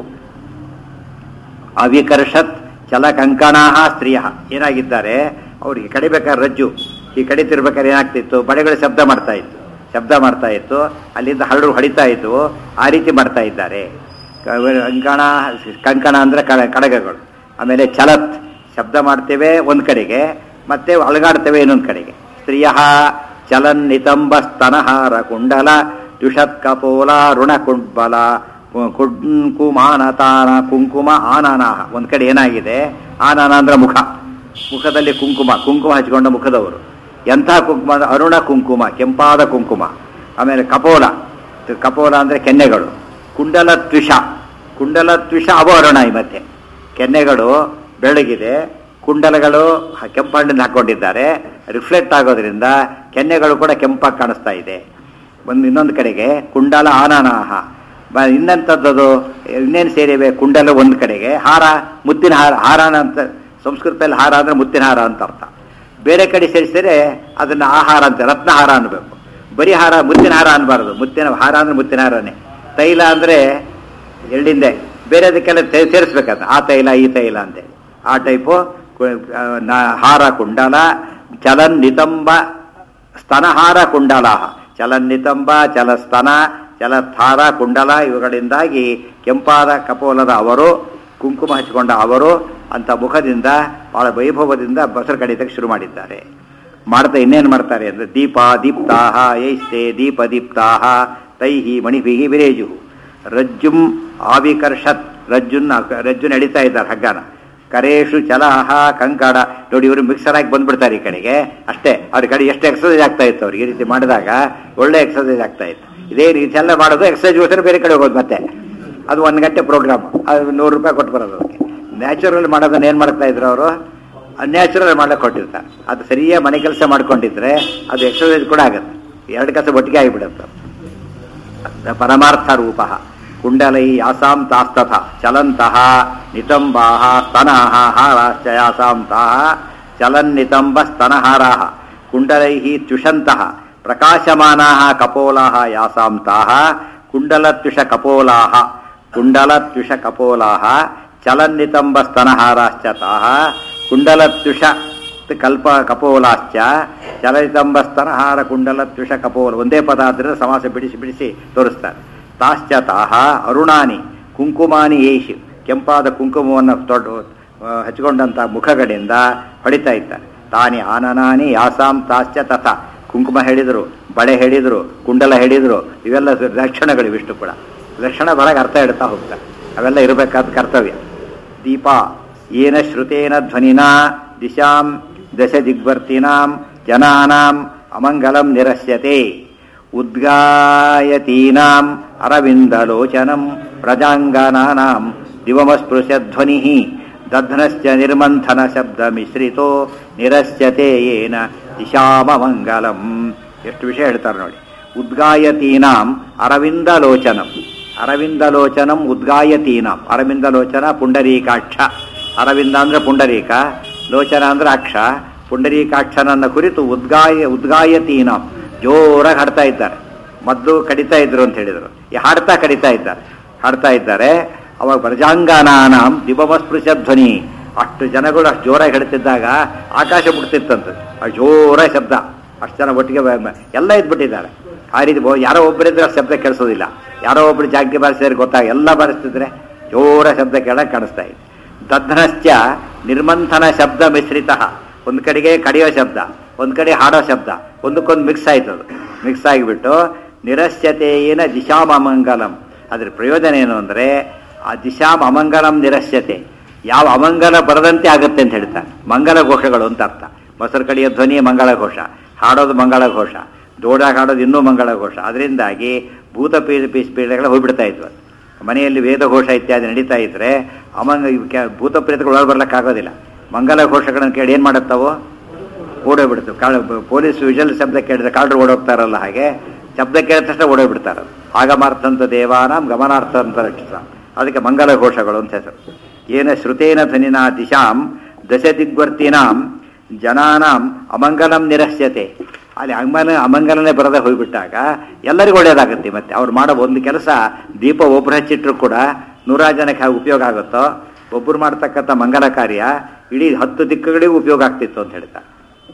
S1: ಅವಿಕರ್ಷತ್ ಚಲ ಕಂಕಣಾ ಸ್ತ್ರೀಯ ಏನಾಗಿದ್ದಾರೆ ಅವ್ರಿಗೆ ಕಡಿಬೇಕಾದ್ರೆ ರಜ್ಜು ಈ ಕಡಿತಿರ್ಬೇಕಾದ್ರೆ ಏನಾಗ್ತಿತ್ತು ಬಳೆಗಳು ಶಬ್ದ ಮಾಡ್ತಾ ಇತ್ತು ಶಬ್ದ ಮಾಡ್ತಾ ಇತ್ತು ಅಲ್ಲಿಂದ ಹರಳು ಹೊಡಿತಾ ಇತ್ತು ಆ ರೀತಿ ಮಾಡ್ತಾ ಇದ್ದಾರೆ ಕ- ಕಂಕಣ ಕಂಕಣ ಅಂದ್ರೆ ಕಡ ಕಡಗಗಳು ಆಮೇಲೆ ಚಲತ್ ಶಬ್ದ ಮಾಡ್ತೇವೆ ಒಂದು ಕಡೆಗೆ ಮತ್ತೆ ಅಲಗಾಡ್ತೇವೆ ಇನ್ನೊಂದು ಕಡೆಗೆ ಸ್ತ್ರೀಯ ಚಲನ್ ನಿತಂಬ ಸ್ತನಹಾರ ಕುಂಡಲ ದ್ವಿಷತ್ ಕಪೋಲ ಋಣ ಕುಂಬಲ ಕುಂಕುಮಾನತಾನ ಕುಂಕುಮ ಆನನಾಹ ಒಂದ್ ಕಡೆ ಏನಾಗಿದೆ ಆನನ ಅಂದ್ರೆ ಮುಖ ಮುಖದಲ್ಲಿ ಕುಂಕುಮ ಕುಂಕುಮ ಹಚ್ಕೊಂಡ ಮುಖದವರು ಎಂಥ ಕುಂಕುಮ ಅಂದ್ರೆ ಅರುಣ ಕುಂಕುಮ ಕೆಂಪಾದ ಕುಂಕುಮ ಆಮೇಲೆ ಕಪೋಲ ಕಪೋಲ ಅಂದ್ರೆ ಕೆನ್ನೆಗಳು ಕುಂಡಲ ತ್ವಿಷ ಕುಂಡಲ ತ್ವಿಷ ಅವರುಣ ಈ ಮಧ್ಯೆ ಕೆನ್ನೆಗಳು ಬೆಳಗಿದೆ ಕುಂಡಲಗಳು ಹ- ಕೆಂಪು ಹಣ್ಣಿಂದ ಹಾಕೊಂಡಿದ್ದಾರೆ ರಿಫ್ಲೆಕ್ಟ್ ಆಗೋದ್ರಿಂದ ಕೆನ್ನೆಗಳು ಕೂಡ ಕೆಂಪಾಗಿ ಕಾಣಿಸ್ತಾ ಇದೆ ಒಂದು ಇನ್ನೊಂದು ಕಡೆಗೆ ಕುಂಡಲ ಆನನಾಹ ಬ- ಇನ್ನೆಂಥದ್ದು ಇನ್ನೇನು ಸೇರಿವೆ ಕುಂಡಲ ಒಂದು ಕಡೆಗೆ ಹಾರ ಮುತ್ತಿನ ಹಾರ ಹಾರನ ಅಂತ ಸಂಸ್ಕೃತದಲ್ಲಿ ಹಾರ ಅಂದ್ರೆ ಮುತ್ತಿನ ಹಾರ ಅಂತ ಅರ್ಥ ಬೇರೆ ಕಡೆ ಸೇರಿಸಿದರೆ ಅದನ್ನ ಆಹಾರ ಅಂತ ರತ್ನಹಾರ ಅನ್ಬೇಕು ಬರೀ ಹಾರ ಮುತ್ತಿನ ಹಾರ ಅನ್ಬಾರ್ದು ಮುತ್ತಿನ ಹಾರ ಅಂದ್ರೆ ಮುತ್ತಿನ ಹಾರನೇ ತೈಲ ಅಂದ್ರೆ ಎಳ್ಳಿಂದೆ ಬೇರೆದಕ್ಕೆಲ್ಲ ಸೇ- ಸೇರಿಸ್ಬೇಕಂತ ಆ ತೈಲ ಈ ತೈಲ ಅಂತೇಳಿ ಆ ಟೈಪು ಕು- ಆ, ನ- ಹಾರ ಕುಂಡಲ ಚಲನ್ ನಿತಂಬ ಸ್ತನಹಾರ ಕುಂಡಲ ಚಲನ್ ನಿತಂಬ ಚಲಸ್ತನ ಚಲಸ್ಥಾರ ಕುಂಡಲ ಇವುಗಳಿಂದಾಗಿ ಕೆಂಪಾದ ಕಪೋಲದ ಅವರು ಕುಂಕುಮ ಹಚ್ಚಿಕೊಂಡ ಅವರು ಅಂತ ಮುಖದಿಂದ ಬಹಳ ವೈಭವದಿಂದ ಬಸರು ಕಡಿತಕ್ಕೆ ಶುರು ಮಾಡಿದ್ದಾರೆ ಮಾಡ್ತಾ ಇನ್ನೇನು ಮಾಡ್ತಾರೆ ಅಂದ್ರೆ ದೀಪ ದೀಪ್ತಾಹ ಯೈಸ್ತೆ ದೀಪ ದೀಪ್ತಾಹ ತೈಹಿ ಮಣಿಭಿಹಿ ವಿರೇಜು ರಜ್ಜುಂ ಆವಿಕರ್ಷತ್ ರಜ್ಜುನ್ ರಜ್ಜುನ್ ಎಳಿತಾ ಇದ್ದಾರೆ ಹಗ್ಗನ ಕರೇಶು ಚಲಹ ಕಂಕಡ ನೋಡಿ ಇವರು ಮಿಕ್ಸರ್ ಆಗಿ ಬಂದ್ಬಿಡ್ತಾರೆ ಈ ಕಡೆಗೆ ಅಷ್ಟೇ ಅವ್ರ ಕಡೆ ಎಷ್ಟು ಎಕ್ಸರ್ಸೈಸ್ ಆಗ್ತಾ ಇತ್ತು ಅವ್ರಿಗೆ ಈ ರೀತಿ ಮಾಡಿದಾಗ ಒಳ್ಳೆ ಎಕ್ಸರ್ಸೈಸ್ ಆಗ್ತಾ ಇತ್ತು ಇದೇ ರೀತಿ ಎಲ್ಲ ಮಾಡೋದು ಎಕ್ಸರ್ಸೈಸ್ ಗೋಸ್ಕರ ಬೇರೆ ಕಡೆ ಹೋಗೋದು ಮತ್ತೆ ಅದು ಒಂದು ಗಂಟೆ ಪ್ರೋಗ್ರಾಮ್ ಅದು ನೂರು ರೂಪಾಯಿ ಕೊಟ್ಟು ಬರೋದು ಅದಕ್ಕೆ ನ್ಯಾಚುರಲ್ ಮಾಡೋದನ್ನ ಏನು ಮಾಡ್ತಾ ಇದ್ರು ಅವರು ಅನ್ಯಾಚುರಲ್ ಮಾಡ್ಲಿಕ್ಕೆ ಕೊಟ್ಟಿರ್ತಾರೆ ಅದು ಸರಿಯಾಗಿ ಮನೆ ಕೆಲಸ ಮಾಡ್ಕೊಂಡಿದ್ರೆ ಅದು ಎಕ್ಸರ್ಸೈಸ್ ಕೂಡ ಆಗುತ್ತೆ ಎರಡು ಕೆಲಸ ಒಟ್ಟಿಗೆ ಆಗಿಬಿಡುತ್ತೆ ಪರಮಾರ್ಥ ರೂಪ ಕುಂಡಲೈ ಯಾಸಾಂ ತಾಸ್ತಥ ಚಲಂತಹ ನಿತಂಬಾಹ ಸ್ತನಾಹ ಹಾರಾಶ್ಚ ಯಾಸಾಂ ತಾಹ ಚಲನ್ನಿತಂಬ ಸ್ತನಹಾರಾಹ ಕುಂಡಲೈ ತ್ಯುಷಂತಹ ಪ್ರಕಾಶಮಾನಾಹ ಕಪೋಲಾಹ ಯಾಸಾಂ ತಾಹ ಕುಂಡಲತ್ಯುಷ ಕಪೋಲಾಹ ಕುಂಡಲತ್ಯುಷ ಕಪೋಲಾಹ ಚಲನ್ನಿತಂಬ ಸ್ತನಹಾರಾಶ್ಚ ತಾಹ ಕುಂಡಲತ್ಯುಷ ಕಲ್ಪ ಕಪೋಲಾಶ್ಚ ಚಲನಿತಂಬ ಸ್ತನಹಾರ ಕುಂಡಲತ್ಯುಷ ಕಪೋಲ ಒಂದೇ ಪದ ಆದ್ರೆ ಸಮಾಸ ಬಿಡಿಸಿ ಬಿಡಿಸಿ ತೋರಿಸ್ತಾರೆ ತಾಶ್ಚ ತಾಹ ಅರುಣಾನಿ ಕುಂಕುಮಾನಿ ಏಷು ಕೆಂಪಾದ ಕುಂಕುಮವನ್ನು ತೊಟ್ಟು ಆ, ಹಚ್ಕೊಂಡಂಥ ಮುಖಗಳಿಂದ ಹೊಡಿತಾ ಇದ್ದಾರೆ ತಾನಿ ಆನನಾನಿ ಯಾಸಾಂ ತಾಶ್ಚ ತಥ ಕುಂಕುಮ ಹೇಳಿದರು ಬಳೆ ಹೇಳಿದರು ಕುಂಡಲ ಹೇಳಿದರು ಇವೆಲ್ಲ ಲಕ್ಷಣಗಳು ಇವಿಷ್ಟು ಕೂಡ ಲಕ್ಷಣ ಬರಗೆ ಅರ್ಥ ಹೇಳ್ತಾ ಹೋಗ್ತಾರೆ ಅವೆಲ್ಲ ಇರಬೇಕಾದ ಕರ್ತವ್ಯ ದೀಪ ಏನ ಶ್ರುತೇನ ಧ್ವನಿನಾ ದಿಶಾಂ ದಶ ದಿಗ್ವರ್ತಿನಾಂ ಜನಾನಾಂ ಅಮಂಗಲಂ ನಿರಸ್ಯತೆ ಉದ್ಗಾಯತೀನಾಂ ಅರವಿಂದಲೋಚನಂ ಪ್ರಜಾಂಗನಾನಾಂ ದಿವಮಸ್ಪೃಶಧ್ವನಿ ದಧ್ನಶ್ಚ ನಿರ್ಮಂಥನ ಶಬ್ದ ಮಿಶ್ರಿತೋ ನಿರಸ್ಯತೆ ಏನ ದಿಶಾಮಮಂಗಲಂ ಎಷ್ಟು ವಿಷಯ ಹೇಳ್ತಾರೆ ನೋಡಿ ಉದ್ಗಾಯತೀನಾಂ ಅರವಿಂದಲೋಚನಂ ಅರವಿಂದಲೋಚನಂ ಉದ್ಗಾಯತೀನಾಂ ಅರವಿಂದಲೋಚನ ಪುಂಡರೀಕಾಕ್ಷ ಅರವಿಂದ ಅಂದ್ರೆ ಪುಂಡರೀಕ ಲೋಚನ ಅಂದ್ರೆ ಅಕ್ಷ ಪುಂಡರೀಕಾಕ್ಷನನ್ನ ಕುರಿತು ಉದ್ಗಾಯ ಉದ್ಗಾಯತೀನಾಂ ಜೋರಾಗಿ ಹಾಡ್ತಾ ಇದ್ದಾರೆ ಮೊದಲು ಕಡಿತಾ ಇದ್ರು ಅಂತ ಹೇಳಿದರು ಈ ಹಾಡ್ತಾ ಕಡಿತಾ ಇದ್ದಾರೆ ಹಾಡ್ತಾ ಇದ್ದಾರೆ ಅವಾಗ ಪ್ರಜಾಂಗನಾನಾಂ ದಿವಮಸ್ಪೃಶ ಧ್ವನಿ ಅಷ್ಟು ಜನಗಳು ಅಷ್ಟು ಜೋರಾಗಿ ಹೇಳ್ತಿದ್ದಾಗ ಆಕಾಶ ಬಿಡ್ತಿತ್ತಂತೆ ಅಷ್ಟು ಜೋರ ಶಬ್ದ ಅಷ್ಟು ಜನ ಒಟ್ಟಿಗೆ ಬ- ಬ- ಎಲ್ಲ ಇದ್ಬಿಟ್ಟಿದ್ದಾರೆ ಆ ರೀತಿ ಬೋ- ಯಾರೋ ಒಬ್ಬರಿದ್ರೆ ಅಷ್ಟು ಶಬ್ದ ಕೇಳಿಸೋದಿಲ್ಲ ಯಾರೋ ಒಬ್ರು ಜಾಗೃತಿ ಬಾರಿಸಿದ್ರೆ ಗೊತ್ತಾಗ ಎಲ್ಲ ಬಾರಿಸ್ತಿದ್ರೆ ಜೋರ ಶಬ್ದ ಕೆಳಗೆ ಕಾಣಿಸ್ತಾ ಇದೆ ದಧ್ನಶ್ಚ ನಿರ್ಮಂಥನ ಶಬ್ದ ಮಿಶ್ರಿತ ಒಂದು ಕಡೆಗೆ ಕಡಿಯೋ ಶಬ್ದ ಒಂದು ಕಡೆ ಹಾಡೋ ಶಬ್ದ ಒಂದಕ್ಕೊಂದು ಮಿಕ್ಸ್ ಆಯ್ತು ಅದು ಮಿಕ್ಸ್ ಆಗಿಬಿಟ್ಟು ನಿರಸ್ಯತೆಯೇನ ದಿಶಾಮ ಅಮಂಗಲಂ ಅದ್ರ ಪ್ರಯೋಜನ ಏನು ಅಂದರೆ ಆ ದಿಶಾಮ ಅಮಂಗಲಂ ನಿರಸ್ಯತೆ ಯಾವ ಅಮಂಗಲ ಬರದಂತೆ ಆಗುತ್ತೆ ಅಂತ ಹೇಳ್ತಾರೆ ಮಂಗಲ ಘೋಷಗಳು ಅಂತ ಅರ್ಥ ಮೊಸರು ಕಡಿಯೋ ಧ್ವನಿ ಮಂಗಳ ಘೋಷ ಹಾಡೋದು ಮಂಗಳ ಘೋಷ ದೋಡಾಗಿ ಹಾಡೋದು ಇನ್ನೂ ಮಂಗಳ ಘೋಷ ಅದರಿಂದಾಗಿ ಭೂತ ಪೀಡ ಪೀಸ್ ಪೀಡೆಗಳು ಹೋಗ್ಬಿಡ್ತಾ ಇದ್ವು ಮನೆಯಲ್ಲಿ ವೇದ ಘೋಷ ಇತ್ಯಾದಿ ನಡೀತಾ ಇದ್ರೆ ಅಮಂಗ ಇವ್ ಕ್ಯಾ- ಭೂತ ಪ್ರೇತಗಳು ಒಳಗೆ ಬರ್ಲಿಕ್ಕಾಗೋದಿಲ್ಲ ಮಂಗಲ ಘೋಷಗಳನ್ನು ಕೇಳಿ ಏನು ಮಾಡುತ್ತಾವು ಓಡೋಗ್ಬಿಡ್ತು ಕಾಳು ಪೊಲೀಸ್ ವಿಜಲ್ ಶಬ್ದ ಕೇಳಿದ್ರೆ ಕಾಲ್ರು ಓಡೋಗ್ತಾರಲ್ಲ ಹಾಗೆ ಶಬ್ದ ಕೇಳಿದ ತಕ್ಷಣ ಓಡೋಗ್ಬಿಡ್ತಾರೆ ಆಗಮಾರ್ಥಂತ ದೇವಾನಾಂ ಗಮನಾರ್ಥಂತ ರಕ್ಷಿಸ ಅದಕ್ಕೆ ಮಂಗಲ ಘೋಷಗಳು ಅಂತ ಹೆಸರು ಏನ ಶ್ರುತೇನ ಧ್ವನಿನ ದಿಶಾಂ ದಶ ದಿಗ್ವರ್ತಿನಾಂ ಜನಾನಾಂ ಅಮಂಗಲಂ ನಿರಸ್ಯತೆ ಅಲ್ಲಿ ಅಮಂಗಲ ಅಮಂಗಲನೇ ಬರದೆ ಹೋಗ್ಬಿಟ್ಟಾಗ ಎಲ್ಲರಿಗೂ ಒಳ್ಳೇದಾಗುತ್ತೆ ಮತ್ತೆ ಅವ್ರು ಮಾಡೋ ಒಂದು ಕೆಲಸ ದೀಪ ಒಬ್ರು ಹಚ್ಚಿಟ್ರು ಕೂಡ ನೂರಾರು ಜನಕ್ಕೆ ಹಾಗೆ ಉಪಯೋಗ ಆಗುತ್ತೋ ಒಬ್ಬರು ಮಾಡ್ತಕ್ಕಂಥ ಮಂಗಲ ಕಾರ್ಯ ಇಡೀ ಹತ್ತು ದಿಕ್ಕುಗಳಿಗೂ ಉಪಯೋಗ ಆಗ್ತಿತ್ತು ಅಂತ ಹೇಳ್ತಾರೆ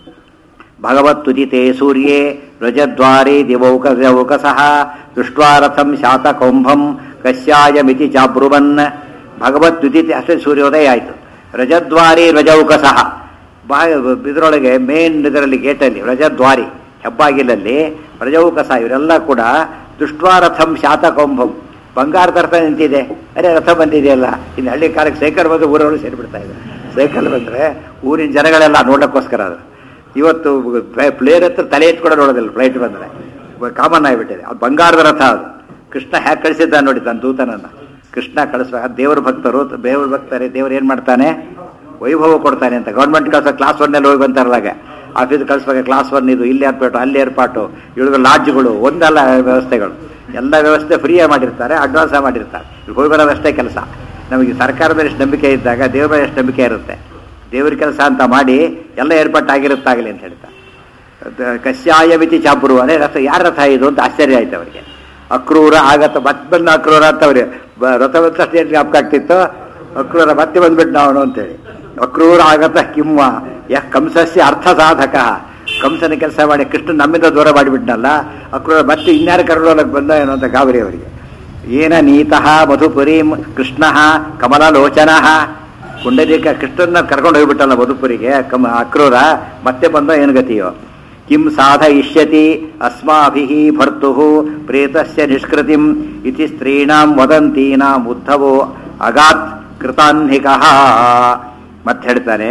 S1: ಭಗವತ್ತುದಿತೆ ಸೂರ್ಯೇ ರಜದ್ವಾರೆ ದಿವೌಕ ದಿವೌಕಸಃ ದೃಷ್ಟ್ವಾ ರಥಂ ಶಾತಕೌಂಭಂ ಕಶ್ಯಾಯಮಿತಿ ಚಾಬ್ರುವನ್ ಭಗವತ್ತುದಿತೆ ಅಷ್ಟೇ ಸೂರ್ಯೋದಯ ಆಯಿತು ರಜದ್ವಾರಿ ರಜೌಕಸಃ ಬಾ ಇದರೊಳಗೆ ಮೇನ್ ಇದರಲ್ಲಿ ಗೇಟಲ್ಲಿ ರಜದ್ವಾರಿ ಹೆಬ್ಬಾಗಿಲಲ್ಲಿ ರಜೌಕಸ ಇವರೆಲ್ಲ ಕೂಡ ದೃಷ್ಟ್ವಾ ರಥಂ ಶಾತಕೌಂಭಂ ಬಂಗಾರದ ರಥ ನಿಂತಿದೆ ಅರೆ ರಥ ಬಂದಿದೆಯಲ್ಲ ಇನ್ನು ಹಳ್ಳಿ ಕಾಲಕ್ಕೆ ಸೈಕಲ್ ಬಂದು ಊರವರು ಸೇರಿಬಿಡ್ತಾ ಇದೆ ಸೈಕಲ್ ಬಂದರೆ ಊರಿನ ಜನಗಳೆಲ್ಲ ನೋಡೋಕ್ಕೋಸ್ಕರ ಅದು ಇವತ್ತು ಪ್ಲೇಯರ್ ಹತ್ರ ತಲೆ ಎತ್ಕೊಂಡು ನೋಡೋದಿಲ್ಲ ಫ್ಲೈಟ್ ಬಂದರೆ ಕಾಮನ್ ಆಗಿಬಿಟ್ಟಿದೆ ಅದು ಬಂಗಾರದ ರಥ ಅದು ಕೃಷ್ಣ ಹ್ಯಾಕ್ ಕಳಿಸಿದ್ದ ನೋಡಿ ತನ್ನ ದೂತನನ್ನ ಕೃಷ್ಣ ಕಳಿಸ್ಬೇಕು ದೇವ್ರ ಭಕ್ತರು ದೇವ್ರ ಭಕ್ತರೇ ದೇವ್ರು ಏನು ಮಾಡ್ತಾನೆ ವೈಭವ ಕೊಡ್ತಾನೆ ಅಂತ ಗೌರ್ಮೆಂಟ್ ಕಳ್ಸೋ ಕ್ಲಾಸ್ ಒನ್ನಲ್ಲಿ ಹೋಗಿ ಬಂತಾರಲ್ಲಾಗ ಆಫೀಸ್ ಕಳಿಸ್ಬೇಕು ಕ್ಲಾಸ್ ಒನ್ ಇದು ಇಲ್ಲಿ ಏರ್ಪಾಟು ಅಲ್ಲಿ ಏರ್ಪಾಟು ಇಳಿದ ಲಾಡ್ಜ್ಗಳು ಒಂದಲ್ಲ ವ್ಯವಸ್ಥೆಗಳು ಎಲ್ಲ ವ್ಯವಸ್ಥೆ ಫ್ರೀಯಾಗಿ ಮಾಡಿರ್ತಾರೆ ಅಡ್ವಾನ್ಸ್ ಮಾಡಿರ್ತಾರೆ ಇಲ್ಲಿ ಹೋಗಿ ಬರೋದಷ್ಟೇ ಕೆಲಸ ನಮಗೆ ಸರ್ಕಾರ ಮೇಲೆ ಎಷ್ಟು ನಂಬಿಕೆ ಇದ್ದಾಗ ದೇವ್ರ ಮೇಲೆ ಎಷ್ಟು ನಂಬಿಕೆ ಇರುತ್ತೆ ದೇವ್ರ ಕೆಲಸ ಅಂತ ಮಾಡಿ ಎಲ್ಲ ಏರ್ಪಾಟ್ ಆಗಿರುತ್ತಾಗಲಿ ಅಂತ ಹೇಳ್ತಾರೆ ಅದ್ ಕಶ್ಯಾಯ ಮಿತಿ ಚಾಪುರು ಅದೇ ರಥ ಯಾರ ರಥ ಇದು ಅಂತ ಆಶ್ಚರ್ಯ ಆಯ್ತು ಅವರಿಗೆ ಅಕ್ರೂರ ಆಗತ್ತ ಮತ್ತೆ ಬಂದ ಅಕ್ರೂರ ಅಂತ ಅವ್ರಿಗೆ ಬ- ರಥ ಬಂದ ತಕ್ಷಣ ಏನು ಜ್ಞಾಪಕ ಆಗ್ತಿತ್ತು ಅಕ್ರೂರ ಮತ್ತೆ ಬಂದ್ಬಿಟ್ಟು ನಾವು ಅಂತೇಳಿ ಅಕ್ರೂರ ಆಗತ್ತ ಕಿಮ್ಮ ಯಾ ಕಂಸಸ್ಯ ಅರ್ಥ ಸಾಧಕ ಕಂಸನ ಕೆಲಸ ಮಾಡಿ ಕೃಷ್ಣ ನಮ್ಮಿಂದ ದೂರ ಮಾಡಿಬಿಟ್ನಲ್ಲ ಅಕ್ರೂರ ಮತ್ತೆ ಇನ್ಯಾರು ಕರ್ಕೊಳ್ಳೋಕೆ ಬಂದ ಏನೋ ಅಂತ ಗಾಬರಿ ಅವರಿಗೆ ಏನ ನೀತಃ ಮಧುಪುರೀಂ ಕೃಷ್ಣ ಕಮಲಲೋಚನ ಪುಂಡರೀಕ ಕೃಷ್ಣನ ಕರ್ಕೊಂಡು ಹೋಗ್ಬಿಟ್ಟಲ್ಲ ಮಧುಪುರಿಗೆ ಕಮ ಅಕ್ರೂರ ಮತ್ತೆ ಬಂದ ಏನು ಗತಿಯೋ ಕಿಂ ಸಾಧಯಿಷ್ಯತಿ ಅಸ್ಮಾಭಿ ಭರ್ತು ಪ್ರೇತಸ್ಯ ನಿಷ್ಕೃತಿಂ ಇತಿ ಸ್ತ್ರೀಣಾಂ ವದಂತೀನಾಂ ಉದ್ಧವೋ ಅಗಾತ್ ಕೃತಾನ್ಹಿಕ ಮತ್ತೆ ಹೇಳ್ತಾನೆ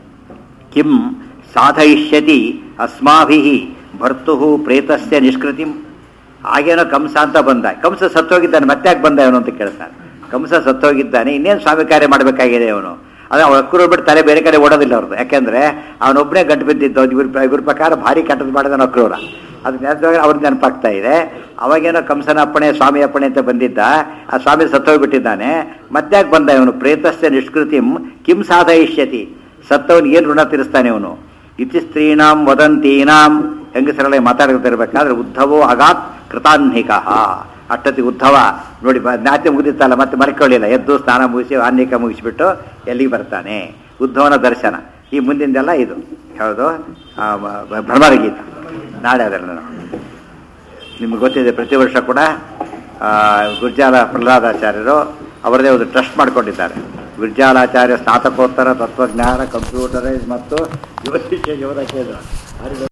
S1: ಕಿಂ ಸಾಧಯಿಷ್ಯತಿ ಅಸ್ಮಾಭಿ ಭರ್ತು ಪ್ರೇತಸ್ಯ ನಿಷ್ಕೃತಿಂ ಆಗೇನೋ ಕಂಸ ಅಂತ ಬಂದ ಕಂಸ ಸತ್ತೋಗಿದ್ದಾನೆ ಮತ್ತೆ ಯಾಕೆ ಬಂದ ಅವನು ಅಂತ ಕೇಳ್ತಾನೆ ಕಂಸ ಸತ್ತೋಗಿದ್ದಾನೆ ಇನ್ನೇನು ಸ್ವಾಮಿ ಕಾರ್ಯ ಮಾಡಬೇಕಾಗಿದೆ ಅವನು ಅದೇ ಅವ್ರ ಅಕ್ಕರು ಬಿಟ್ಟು ತಲೆ ಬೇರೆ ಕಡೆ ಓಡೋದಿಲ್ಲ ಅವ್ರದ್ದು ಯಾಕೆಂದ್ರೆ ಅವನೊಬ್ಬನೇ ಗಂಟು ಬಿದ್ದಿದ್ದು ಇವ್ರ ಇವ್ರ ಪ್ರಕಾರ ಭಾರಿ ಕೆಟ್ಟದ್ದು ಮಾಡಿದ ಅಕ್ರೂರ ಅದು ನೆನಪಾಗ ಅವ್ರ ನೆನಪಾಗ್ತಾ ಇದೆ ಅವಾಗೇನೋ ಕಂಸನ ಅಪ್ಪಣೆ ಸ್ವಾಮಿ ಅಪ್ಪಣೆ ಅಂತ ಬಂದಿದ್ದ ಆ ಸ್ವಾಮಿ ಸತ್ತೋಗ್ಬಿಟ್ಟಿದ್ದಾನೆ ಮತ್ತೆ ಯಾಕೆ ಬಂದ ಇವನು ಪ್ರೇತಸ್ಯ ನಿಷ್ಕೃತಿಂ ಕಿಂ ಸಾಧಯಿಷ್ಯತಿ ಸತ್ತವನಿಗೆ ಏನು ಋಣ ತೀರಿಸ್ತಾನೆ ಅವನು ಇತಿ ಸ್ತ್ರೀಣಾಂ ವದಂತೀನಾಂ ಹೆಂಗಸರಲ್ಲೇ ಮಾತಾಡ್ತಿರ್ಬೇಕಾದ್ರೆ ಉದ್ಧವೋ ಅಗಾತ್ ಕೃತಾನ್ಹಿಕ ಅಷ್ಟೊತ್ತಿಗೆ ಉದ್ಧವ ನೋಡಿ ಬ- ನಾಟ್ಯ ಮುಗಿದಿತ್ತಲ್ಲ ಮತ್ತೆ ಮರ್ಕೊಳ್ಳಿಲ್ಲ ಎದ್ದು ಸ್ನಾನ ಮುಗಿಸಿ ಆನ್ಹಿಕ ಮುಗಿಸಿಬಿಟ್ಟು ಎಲ್ಲಿಗೆ ಬರ್ತಾನೆ ಉದ್ಧವನ ದರ್ಶನ ಈ ಮುಂದಿಂದೆಲ್ಲ ಇದು ಯಾವುದು ಆ, ಬ- ಭ್ರಮರಗೀತ ನಾಳೆ ಅದನ್ನು ನಾವು ನಿಮ್ಗೆ ಗೊತ್ತಿದೆ ಪ್ರತಿ ವರ್ಷ ಕೂಡ ಆ, ಗುರ್ಜಾಲ ಪ್ರಹ್ಲಾದಾಚಾರ್ಯರು ಅವರದೇ ಒಂದು ಟ್ರಸ್ಟ್ ಮಾಡ್ಕೊಂಡಿದ್ದಾರೆ ವಿರ್ಜಾಲಾಚಾರ್ಯ ಸ್ನಾತಕೋತ್ತರ ತತ್ವಜ್ಞಾನ ಕಂಪ್ಯೂಟರೈಸ್ ಮತ್ತು ಜ್ಯೋತಿಷ್ಯ ಯೋಧ ಕೇಂದ್ರ